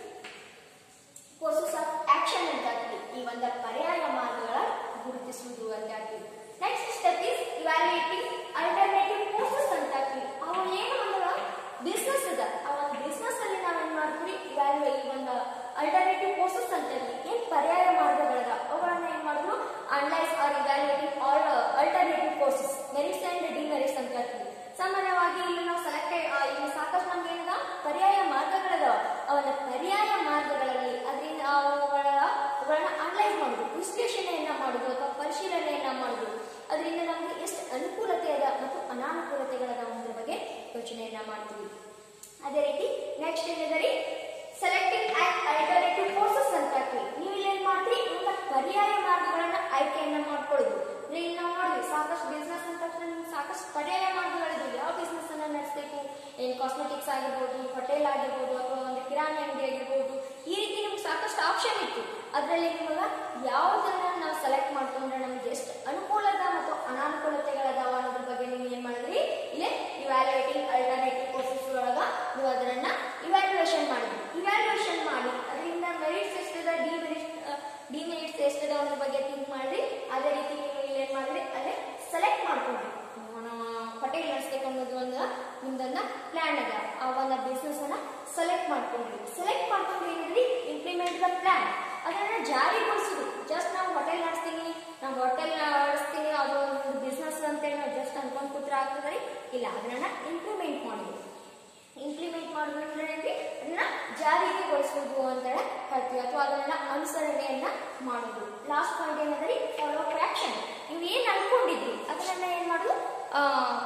courses of action ಅಂತ ಹೇಳ್ತೀವಿ ಈ ಒಂದು ಪರ್ಯಾಯ ಮಾರ್ಗಗಳ ಗುರುತಿಸುವುದು ಅಂತ ಹೇಳ್ತೀವಿ next step is evaluating alternative courses ಅಂತ ಹೇಳ್ತೀವಿ ಅವು ಏನು ಅಂದ್ರೆ ಬಿಸ್ನೆಸ್ ಅದ ಆ ಒಂದು ಬಿಸ್ನೆಸ್ ಅಲ್ಲಿ ನಾವು ಏನ್ ಮಾಡ್ತೀವಿ ಇವ್ಯಾಲ್ಯೂ ಈ ಒಂದು ಅಲ್ಟರ್ನೇಟಿವ್ ಕೋರ್ಸಸ್ ಅಂತ ಹೇಳ್ತೀವಿ ಏನ್ ಪರ್ಯಾಯ ಮಾರ್ಗಗಳದ ಅವುಗಳನ್ನ ಏನ್ ಮಾಡಿದ್ರು analyse or evaluating all alternative courses merits and demerits ಅಂತ ಹೇಳ್ತೀವಿ ಸಾಮಾನ್ಯವಾಗಿ ಇಲ್ಲಿ ನಾವು ಸೆಲೆಕ್ಟ್ ಇಲ್ಲಿ ಸಾಕಷ್ಟು ನಮ್ಗೆ ಏನದ ಪರ್ಯಾಯ ಮಾರ್ಗಗಳದಾವ ಅವನ್ನ ಪರ್ಯಾಯ ಮಾರ್ಗಗಳಲ್ಲಿ ಅದರಿಂದ ಅವುಗಳ ಅವುಗಳನ್ನ ಅನಲೈಸ್ ಮಾಡುದು ವಿಶ್ಲೇಷಣೆಯನ್ನ ಮಾಡುದು ಅಥವಾ ಪರಿಶೀಲನೆಯನ್ನ ಮಾಡುದು ಅದರಿಂದ ನಮ್ಗೆ ಎಷ್ಟು ಅನುಕೂಲತೆ ಅದ ಮತ್ತು ಅನಾನುಕೂಲತೆಗಳದ ಅನ್ನೋದ್ರ ಬಗ್ಗೆ ಯೋಚನೆಯನ್ನ ಮಾಡ್ತೀವಿ ಅದೇ ರೀತಿ ನೆಕ್ಸ್ಟ್ ಏನಿದೆ ಸೆಲೆಕ್ಟಿಂಗ್ ಆಕ್ಟ್ ಅಲ್ಟರ್ನೇಟಿವ್ ಕೋರ್ಸಸ್ ಅಂತ ಹೇಳ್ತೀವಿ ನೀವು ಇಲ್ಲಿ ಏನ್ ಮಾಡ್ತೀರಿ ಇಂಥ ಪರ್ಯಾಯ ಮಾರ್ಗಗಳನ್ನ ಆಯ್ಕೆಯನ್ನ ಮಾಡ್ಕೊಳ್ಳೋದು ಅಂದ್ರೆ ಇಲ್ಲಿ ನಾವು ನೋಡಿದ್ವಿ ಸಾಕಷ್ಟು ಬಿಸ್ನೆಸ್ ಅಂತ ತಕ್ಷಣ ನಿಮ್ಗೆ ಸಾಕಷ್ಟು ಪರ್ಯಾಯ ಮಾರ್ಗಗಳಿದೆ ಯಾವ ಬಿಸ್ನೆಸ್ ಅನ್ನ ನಡೆಸಬೇಕು ಏನ್ ಕಾಸ್ಮೆಟಿಕ್ಸ್ ಆಗಿರ್ಬೋದು ಹೋಟೆಲ್ ಆಗಿರ್ಬೋದು ಅಥವಾ ಒಂದು ಕಿರಾಣಿ ಅಂಗಡಿ ಆಗಿರ್ಬೋದು ಈ ರೀತಿ ನಿಮ್ಗೆ ಸಾಕಷ್ಟು ಆಪ್ಷನ್ ಇತ್ತು ಅದರಲ್ಲಿ ನಿಮಗೆ ಯಾವುದನ್ನ ನಾವು ಸೆಲೆಕ್ಟ್ ಮಾಡ್ಕೊಂಡ್ರೆ ನಮ್ಗೆ ಎಷ್ಟು ಅನುಕೂಲದ ಮತ್ತು ಅನಾನುಕೂಲತೆಗಳದಾವ ಅನ್ನೋದ್ರ ಬಗ್ಗೆ ನೀವು ಏನ್ ಮಾಡಿದ್ರಿ ಇಲ್ಲೇ ಇವ್ಯಾಲ್ಯೂಯೇಟಿಂಗ್ ಅಲ್ಟರ್ನೇಟಿವ್ ಕೋರ್ಸಸ್ ಒಳಗ ನೀವು ಅದನ್ನ ಇವ್ಯಾಲ್ಯೂಯೇಷನ್ ಮಾಡಿದ್ರಿ ಇವ್ಯಾಲ್ಯೂಯೇಷನ್ ಮಾಡಿ ಅದರಿಂದ ಮೆರಿಟ್ಸ್ ಎಷ್ಟಿದೆ ಡಿಮೆರಿಟ್ಸ್ ಡಿಮೆರಿಟ್ಸ್ ಎಷ್ಟಿದೆ ಅನ್ನೋದ್ರ ಬಗ್ಗೆ ಥಿಂಕ್ ಮಾಡ್ರಿ ಅದೇ ರೀತಿ ನೀವು ಇಲ್ಲಿ ಏನ್ ಮಾಡಿದ್ರಿ ಅಲ್ಲೇ ಸೆಲೆಕ್ಟ್ ಮಾಡ್ಕೊಂಡ್ರಿ ಹೋಟೆಲ್ ನಡೆಸ್ಬೇಕು ಅನ್ನೋದು ಒಂದು ನಿಮ್ದನ್ನ ಪ್ಲಾನ್ ಅದ ಆ ಒಂದು ಬಿಸ್ನೆಸ್ ಅನ್ನ ಸೆಲೆಕ್ಟ್ ಮಾಡ್ಕೊಂಡ್ರಿ ಸೆಲೆಕ್ಟ್ ಮಾಡ್ಕೊಂಡು ಏನಿದ್ರಿ ಇಂಪ್ಲಿಮೆಂಟ್ ದ ಪ್ಲಾನ್ ಅದನ್ನ ಜಾರಿಗೊಳಿಸುದು ಜಸ್ಟ್ ನಾವು ಹೋಟೆಲ್ ನಡೆಸ್ತೀನಿ ನಾವು ಹೋಟೆಲ್ ನಡೆಸ್ತೀನಿ ಅದು ಒಂದು ಬಿಸ್ನೆಸ್ ಅಂತೇಳಿ ನಾವು ಜಸ್ಟ್ ಅನ್ಕೊಂಡ್ ಕೂತ್ರೆ ಆಗ್ತದ್ರಿ ಇಲ್ಲ ಅದನ್ನ ಇಂಪ್ಲಿಮೆಂಟ್ ಮಾಡೋದು ಇಂಪ್ಲಿಮೆಂಟ್ ಮಾಡೋದು ಅಂದ್ರೆ ಏನ್ರಿ ಅದನ್ನ ಜಾರಿಗೆ ಗೊಳಿಸೋದು ಅಂತ ಹೇಳ್ತೀವಿ ಅಥವಾ ಅದನ್ನ ಅನುಸರಣೆಯನ್ನ ಮಾಡೋದು ಲಾಸ್ಟ್ ಪಾಯಿಂಟ್ ಏನಂದ್ರೆ ಫಾಲೋ ಅಪ್ ಆಕ್ಷನ್ ನೀವು ಏನ್ ಅನ್ಕೊಂಡಿದ್ರಿ ಅದನ್ನ ಏನ್ ಮಾಡೋದು ಆ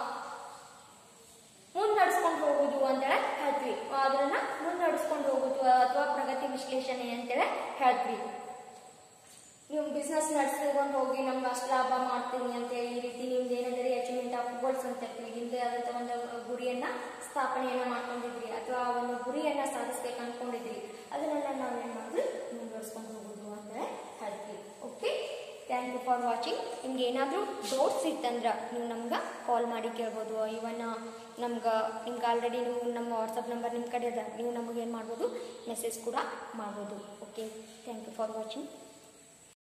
ಮುನ್ನಡೆಸ್ಕೊಂಡು ಹೋಗುದು ಅಂತೇಳಿ ಹೇಳ್ತೀವಿ ಅದನ್ನ ಮುನ್ನಡೆಸ್ಕೊಂಡು ಹೋಗುದು ಅಥವಾ ಪ್ರಗತಿ ವಿಶ್ಲೇಷಣೆ ಅಂತೇಳಿ ಹೇಳ್ತೀವಿ ನೀವು ಬಿಸ್ನೆಸ್ ನಡೆಸ್ಕೊಂಡು ಹೋಗಿ ನಮ್ಗೆ ಅಷ್ಟು ಲಾಭ ಮಾಡ್ತೀನಿ ಅಂತ ಈ ರೀತಿ ನಿಮ್ದು ಏನಾದ್ರೆ ಅಚೀವ್ಮೆಂಟ್ ಆಫ್ ಗೋಲ್ಸ್ ಅಂತ ಹೇಳ್ತೀವಿ ನಿಮ್ದೇ ಆದಂತ ಒಂದು ಗುರಿಯನ್ನ ಸ್ಥಾಪನೆಯನ್ನ ಮಾಡ್ಕೊಂಡಿದ್ರಿ ಅಥವಾ ಆ ಒಂದು ಗುರಿಯನ್ನ ಸಾಧಿಸ್ಬೇಕು ಅನ್ಕೊಂಡಿದ್ರಿ ಅದನ್ನೆಲ್ಲ ನಾವು ಏನ್ ಮಾಡಿದ್ವಿ ಮುಂದುವರಿಸ್ಕೊಂಡು ಹೋಗುದು ಅಂತ ಹೇಳ್ತೀವಿ okay thank you for watching ನಿಮ್ಗೆ ಏನಾದರೂ ಡೌಟ್ಸ್ ಇತ್ತಂದ್ರೆ ನೀವು ನಮ್ಗೆ ಕಾಲ್ ಮಾಡಿ ಕೇಳ್ಬೋದು ಇವನ್ ನಮ್ಗೆ ನಿಮ್ಗೆ ಆಲ್ರೆಡಿ ನೀವು ನಮ್ಮ ವಾಟ್ಸಪ್ ನಂಬರ್ ನಿಮ್ಮ ಕಡೆ ಅದ ನೀವು ನಮಗೆ ಏನು ಮಾಡ್ಬೋದು ಮೆಸೇಜ್ ಕೂಡ ಮಾಡ್ಬೋದು okay thank you for watching